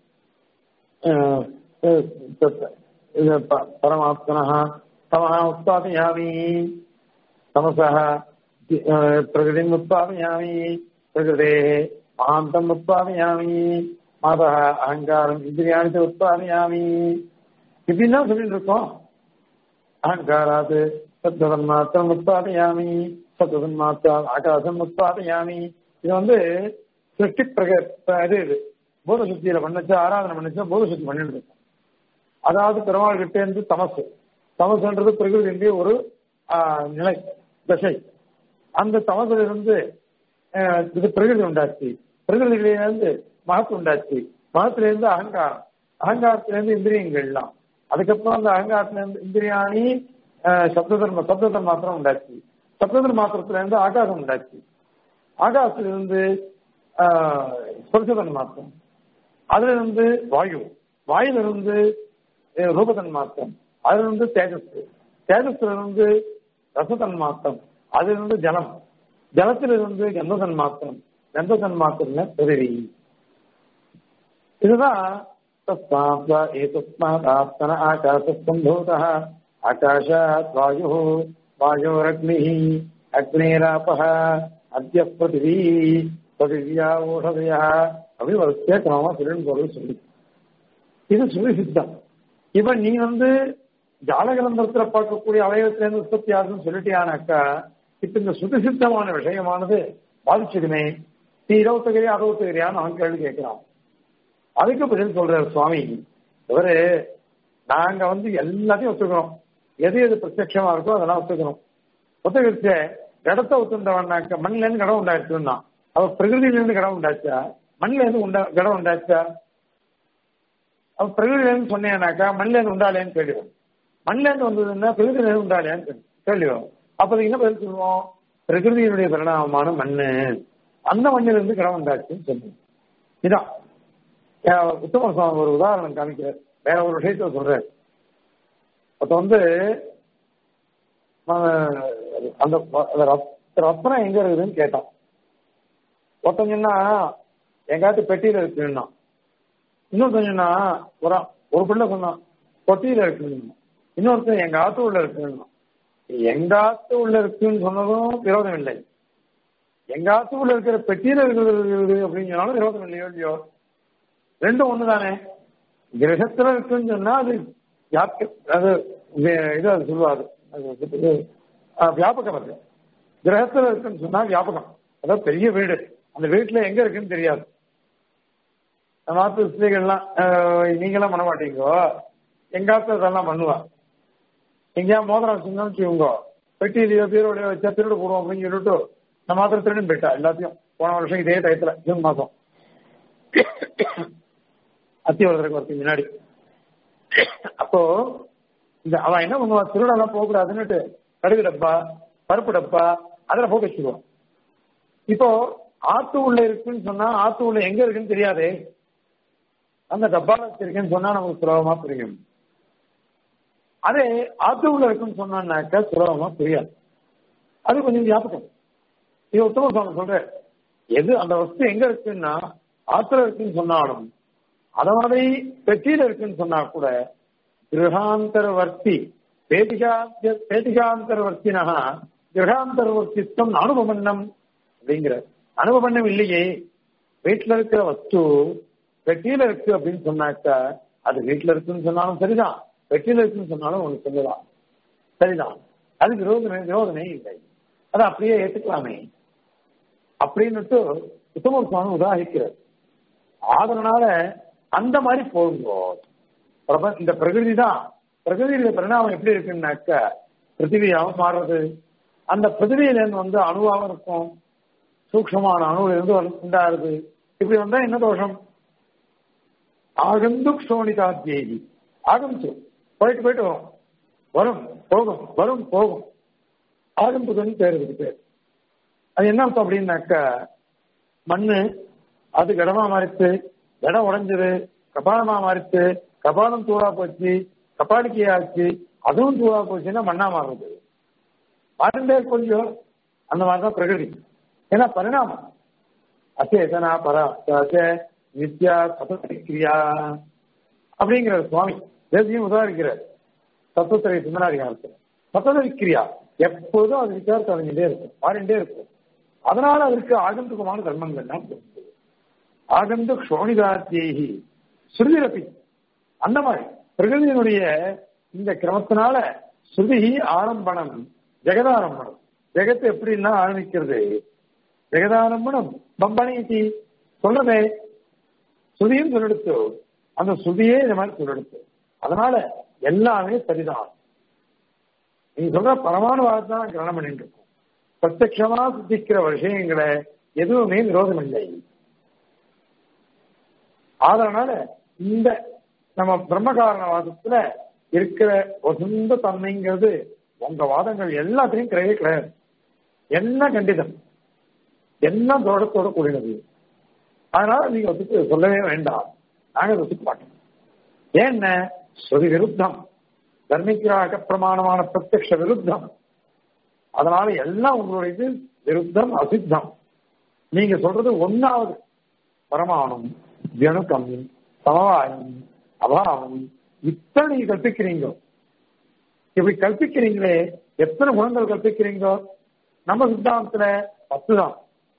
பரமாத்மனா தமஹ உத்பாதயாமி தமசः பிரகிருதிம் உத்பாதயாமி பிரகிருதே மகாந்தம் உத்பாதயாமி மாதः அகங்காரம் இந்திரியாணி உத்பாதயாமி இப்படின்னு தான் சொல்லிட்டு இருக்கோம் அகங்காராத் சத்வதன் மாத்திரம் உத்பாதயாமி சத்வதன் மாத்திரம் ஆகாசம் உத்பாதயாமி இது வந்து சிருஷ்டி பிரக இது இது பூத சுத்தியில பண்ணச்சா ஆராதனை பண்ணச்சா பூத சுத்தி பண்ணிட்டு இருக்கோம் அதாவது பெருமாள் கிட்டே இருந்து தமசு தமசுன்றது பிரகிருதியுடைய ஒரு நிலை தசை அந்த தமசுல இருந்து இது பிரகிருதி உண்டாச்சு பிரகிருதியிலிருந்து மகத்து உண்டாச்சு மகத்துல இருந்து அகங்காரம் அகங்காரத்திலிருந்து இந்திரியங்கள்லாம் அதுக்கப்புறம் அந்த அகங்காரத்துல இருந்து இந்திரியாணி சப்ததர்ம சப்ததர் மாத்திரம் உண்டாச்சு சப்ததர் மாத்திரத்துல இருந்து ஆகாசம் உண்டாச்சு ஆகாசத்திலிருந்து ஸ்பர்சதன் மாத்திரம் அதுல இருந்து வாயு வாயுல இருந்து ரூபதன் மாத்திரம் அதுல இருந்து தேஜஸ் தேஜஸ்ல இருந்து ரசதன் மாத்திரம் அதுல இருந்து ஜலம் ஜலத்திலிருந்து கந்ததன் மாத்திரம் கந்ததன் மாத்திரம் பிறவி இதுதான் ஏதஸ்மாத்மன ஆகாசம்பூத ஆகாஷாத் வாயு வாயோரக்னி அக்னேராப அத்திய பிருத்திவி பிருத்திவியா ஓஷதையா அப்படி வரிசையா கிரமமா சொல்லின்னு போறது சொல்லி இது சுய சித்தம் இப்ப நீ வந்து ஜாலகலந்தரத்துல பார்க்கக்கூடிய அவயவத்திலிருந்து உற்பத்தி ஆகுதுன்னு சொல்லிட்டியானாக்கா இப்ப இந்த சுதசித்தமான விஷயமானது பாதிச்சதுமே நீ இருபத்தகிரி அறுபத்தகிரியான்னு அவன் கேள்வி கேட்கிறான் அதுக்கு பதில் சொல்றாரு சுவாமி இவரு நாங்க வந்து எல்லாத்தையும் ஒத்துக்கிறோம் எது எது பிரத்யட்சமா இருக்கோ அதெல்லாம் ஒத்துக்கிறோம் ஒத்துக்கிச்ச இடத்த ஒத்துண்டவனாக்க மண்ணில இருந்து கடம் உண்டாச்சுன்னா அவ பிரகிருதியில இருந்து கடம் உண்டாச்சா மண்ணில இருந்து உண்டா கடம் உண்டாச்சா அவ பிரகிருதியில இருந்து சொன்னேனாக்கா மண்ணில இருந்து உண்டாலேன்னு கேள்விவோம் மண்ணில இருந்து வந்ததுன்னா பிரகிருதியில இருந்து உண்டாலேன்னு கேள்விவோம் அப்ப என்ன பதில் சொல்லுவோம் பிரகிருதியினுடைய பரிணாமமான மண்ணு அந்த மண்ணில இருந்து கடம் உண்டாச்சுன்னு சொல்லுவோம் இதான் உத்தம சுவாமி ஒரு உதாரணம் காமிக்கிறார் வேற ஒரு விஷயத்த சொல்றாரு அப்ப வந்து அந்த ரத்னம் எங்க இருக்குதுன்னு கேட்டான் ஒருத்தன் சொன்னா எங்காத்து பெட்டியில இருக்குன்னா இன்னொருத்தன் சொன்னா ஒரு ஒரு பிள்ளை சொன்னான் பொட்டியில இருக்குன்னு இன்னொருத்தன் எங்க ஆத்து உள்ள இருக்குன்னா எங்க ஆத்து உள்ள இருக்குன்னு சொன்னதும் விரோதம் இல்லை எங்க ஆத்து உள்ள இருக்கிற பெட்டியில இருக்கிறது அப்படின்னு சொன்னாலும் விரோதம் இல்லையோ இல்லையோ ரெண்டும் ஒண்ணுதானே கிரகத்துல இருக்குன்னு சொன்னா அது அது இது அது சொல்லுவாரு வியாபகம் அது கிரகத்துல இருக்குன்னு சொன்னா வியாபகம் அதாவது பெரிய வீடு அந்த வீட்டுல எங்க இருக்குன்னு தெரியாது மாத்து ஸ்திரீகள்லாம் நீங்களாம் பண்ண மாட்டீங்கோ எங்காத்த அதெல்லாம் பண்ணுவா எங்கேயா மோதிரம் வச்சிருந்தோம்னு வச்சுக்கோங்க பெட்டியிலையோ பீரோடையோ வச்சா திருடு போடுவோம் அப்படின்னு சொல்லிட்டு நான் மாத்திரம் திருடன் போயிட்டா எல்லாத்தையும் போன வருஷம் இதே டயத்துல ஜூன் மாசம் அத்தியவரத்துக்கு வரதுக்கு முன்னாடி அப்போ இந்த அவன் என்ன பண்ணுவான் திருடெல்லாம் போகக்கூடாதுன்னுட்டு கடுகு டப்பா பருப்பு டப்பா அதில் போட்டு வச்சுக்குவான் இப்போ ஆத்து உள்ள இருக்குன்னு சொன்னா ஆத்து உள்ள எங்க இருக்குன்னு தெரியாதே அந்த டப்பால வச்சிருக்கேன்னு சொன்னா நமக்கு சுலபமா புரியும் அதே ஆத்து உள்ள இருக்குன்னு சொன்னாக்க சுலபமா புரியாது அது கொஞ்சம் ஞாபகம் இது உத்தம சுவாமி சொல்ற எது அந்த வஸ்து எங்க இருக்குன்னா ஆத்துல இருக்குன்னு சொன்னாலும் அத மாதிரி பெட்டியில இருக்குன்னு சொன்னா கூட கிரகாந்தரவர்த்தி பேட்டிகாந்தரவர்த்தினா கிரகாந்தரவர்த்தித்வம் அனுபவண்ணம் அப்படிங்கிற அனுபவண்ணம் இல்லையே வீட்டுல இருக்கிற வஸ்து பெட்டியில இருக்கு அப்படின்னு சொன்னாக்கா அது வீட்டுல இருக்குன்னு சொன்னாலும் சரிதான் பெட்டியில இருக்குன்னு சொன்னாலும் ஒண்ணு சொல்லலாம் சரிதான் அது விரோதனை விரோதனை இல்லை அதை அப்படியே ஏத்துக்கலாமே அப்படின்னுட்டு உத்தம சுவாமி உதாரிக்கிறார் அதனால அந்த மாதிரி போகும்போது பிரப இந்த பிரகிருதி தான் பிரகிருதியில பரிணாமம் எப்படி இருக்குன்னாக்க பிருத்திவியாகவும் மாறுறது அந்த பிருத்திவியிலேருந்து வந்து அணுவாகவும் இருக்கும் சூக்ஷமான அணுவில இருந்து உண்டாருது இப்படி வந்தா என்ன தோஷம் ஆகந்து சோனிதாத்தியேகி ஆகந்து போயிட்டு போயிட்டு வரும் வரும் போகும் வரும் போகும் ஆகம்புதன் பேர் இருக்கு பேர் அது என்ன அர்த்தம் அப்படின்னாக்க மண்ணு அது கடமா மாறிச்சு இடம் உடைஞ்சது கபாலமா மாறிச்சு கபாலம் தூளா போச்சு கபாலிக்கை ஆச்சு அதுவும் தூவா போச்சுன்னா மண்ணா மாறுது மாறுண்டே கொஞ்சம் அந்த மாதிரிதான் பிரகிருதி ஏன்னா பரிணாமம் அச்சேதனா பரா நித்யா சதக்கிரியா அப்படிங்கிற சுவாமி தேசியம் உதாரிக்கிறார் தத்துவத்திரை சுந்தராதிகாரத்தில் சதவிக்கிரியா எப்போதும் அது விசாரத்தை அடைஞ்சிட்டே இருக்கும் மாறிண்டே இருக்கும் அதனால அதற்கு ஆகந்துகமான கர்மங்கள்லாம் தோன்றுது ஆகந்து க்ஷோணிதாத்தியி ஸ்ருதிரப்பி அந்த மாதிரி பிரகிருதியினுடைய இந்த கிரமத்தினால ஸ்ருதி ஆரம்பணம் ஜெகதாரம்பணம் ஜெகத்தை எப்படிலாம் ஆரம்பிக்கிறது ஜெகதாரம்பணம் பம்பனி சொல்றதே ஸ்ருதியும் சொல்லெடுத்து அந்த ஸ்ருதியே இந்த மாதிரி சொல்லெடுத்து அதனால எல்லாமே சரிதான் நீங்க சொல்ற பரமாணுவாதத்தை தான் கிரகணம் பண்ணிட்டு இருக்கோம் பிரத்யமா சித்திக்கிற விஷயங்களை எதுவுமே விரோதம் இல்லை அதனால இந்த நம்ம பிரம்மகாரணவாதத்துல இருக்கிற வசந்த தன்மைங்கிறது உங்க வாதங்கள் எல்லாத்தையும் கிடையவே கிடையாது என்ன கண்டிதம் என்ன தோடத்தோட கூடினது அதனால நீங்க ஒத்துக்கு சொல்லவே வேண்டாம் நாங்க ஒத்துக்க மாட்டோம் ஏன்ன ஸ்ருதி விருத்தம் தர்மிக்கிராக பிரமாணமான பிரத்யக்ஷ விருத்தம் அதனால எல்லாம் உங்களுடைய விருத்தம் அசித்தம் நீங்க சொல்றது ஒன்னாவது பரமாணம் ஜனுக்கம் சமவாயம் அபாவம் இத்தனை நீங்க கற்பிக்கிறீங்க இப்படி கற்பிக்கிறீங்களே எத்தனை குணங்கள் கற்பிக்கிறீங்க நம்ம சித்தாந்தத்துல பத்து தான்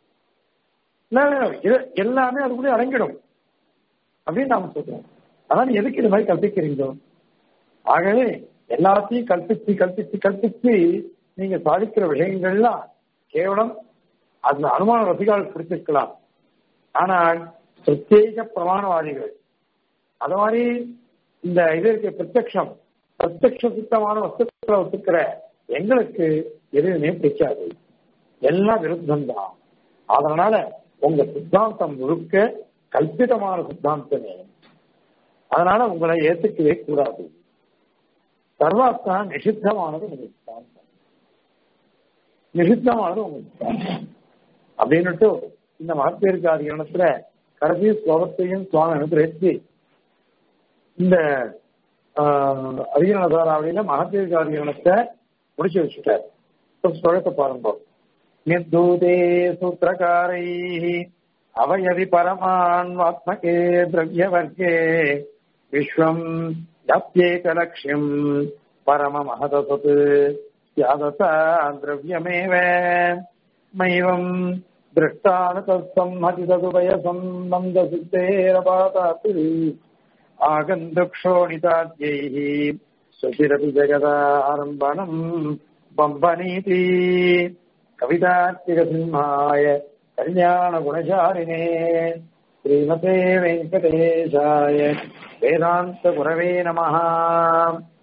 இது எல்லாமே அதுக்குள்ளே அடங்கிடும் அப்படின்னு நாம சொல்றோம் அதான் எதுக்கு இது மாதிரி கற்பிக்கிறீங்க ஆகவே எல்லாத்தையும் கற்பித்து கற்பித்து கற்பித்து நீங்க சாதிக்கிற விஷயங்கள்லாம் கேவலம் அந்த அனுமான ரசிகால் பிடிச்சிருக்கலாம் ஆனால் பிரத்யேக பிரமாணவாதிகள் அது மாதிரி இந்த இது இருக்க பிரத்யக்ஷம் பிரத்யக்ஷ சித்தமான வஸ்துக்களை ஒத்துக்கிற எங்களுக்கு எதுவுமே பிடிக்காது எல்லாம் விருத்தம் தான் அதனால உங்க சித்தாந்தம் முழுக்க கல்பிதமான சித்தாந்தமே அதனால உங்களை ஏத்துக்கவே கூடாது சர்வாத்மா நிஷித்தமானது உங்க சித்தாந்தம் நிஷித்தமானது உங்க சித்தாந்தம் அப்படின்னுட்டு இந்த மகப்பேருக்கு அதிகரணத்துல கடைசி ஸ்லோகத்தையும் சுவாமி அனுப்பிச்சு இந்த அதிகரணதாராவளியில மகப்பேருக்கு அதிகரணத்தை முடிச்சு வச்சுட்டார் ஸ்லோகத்தை பாருங்க நிர்தூதே சூத்திரகாரை அவயதி பரமான்வாத்மகே திரவியவர்க்கே விஸ்வம் யாப்யேகலக்ஷ்யம் பரமமஹதசத் யாதசா திரவியமேவ மைவம் दृष्टानुतत्संहतितदुभयसम्बन्धसिद्धेरपातात् आगन्तुक्षोणिताद्यैः स्वशिरपि जगदारम्भणम् बम्बनीति कवितार्तिकसिंहाय कल्याणगुणशालिने श्रीमते वेङ्कटेशाय वेदान्तगुरवे नमः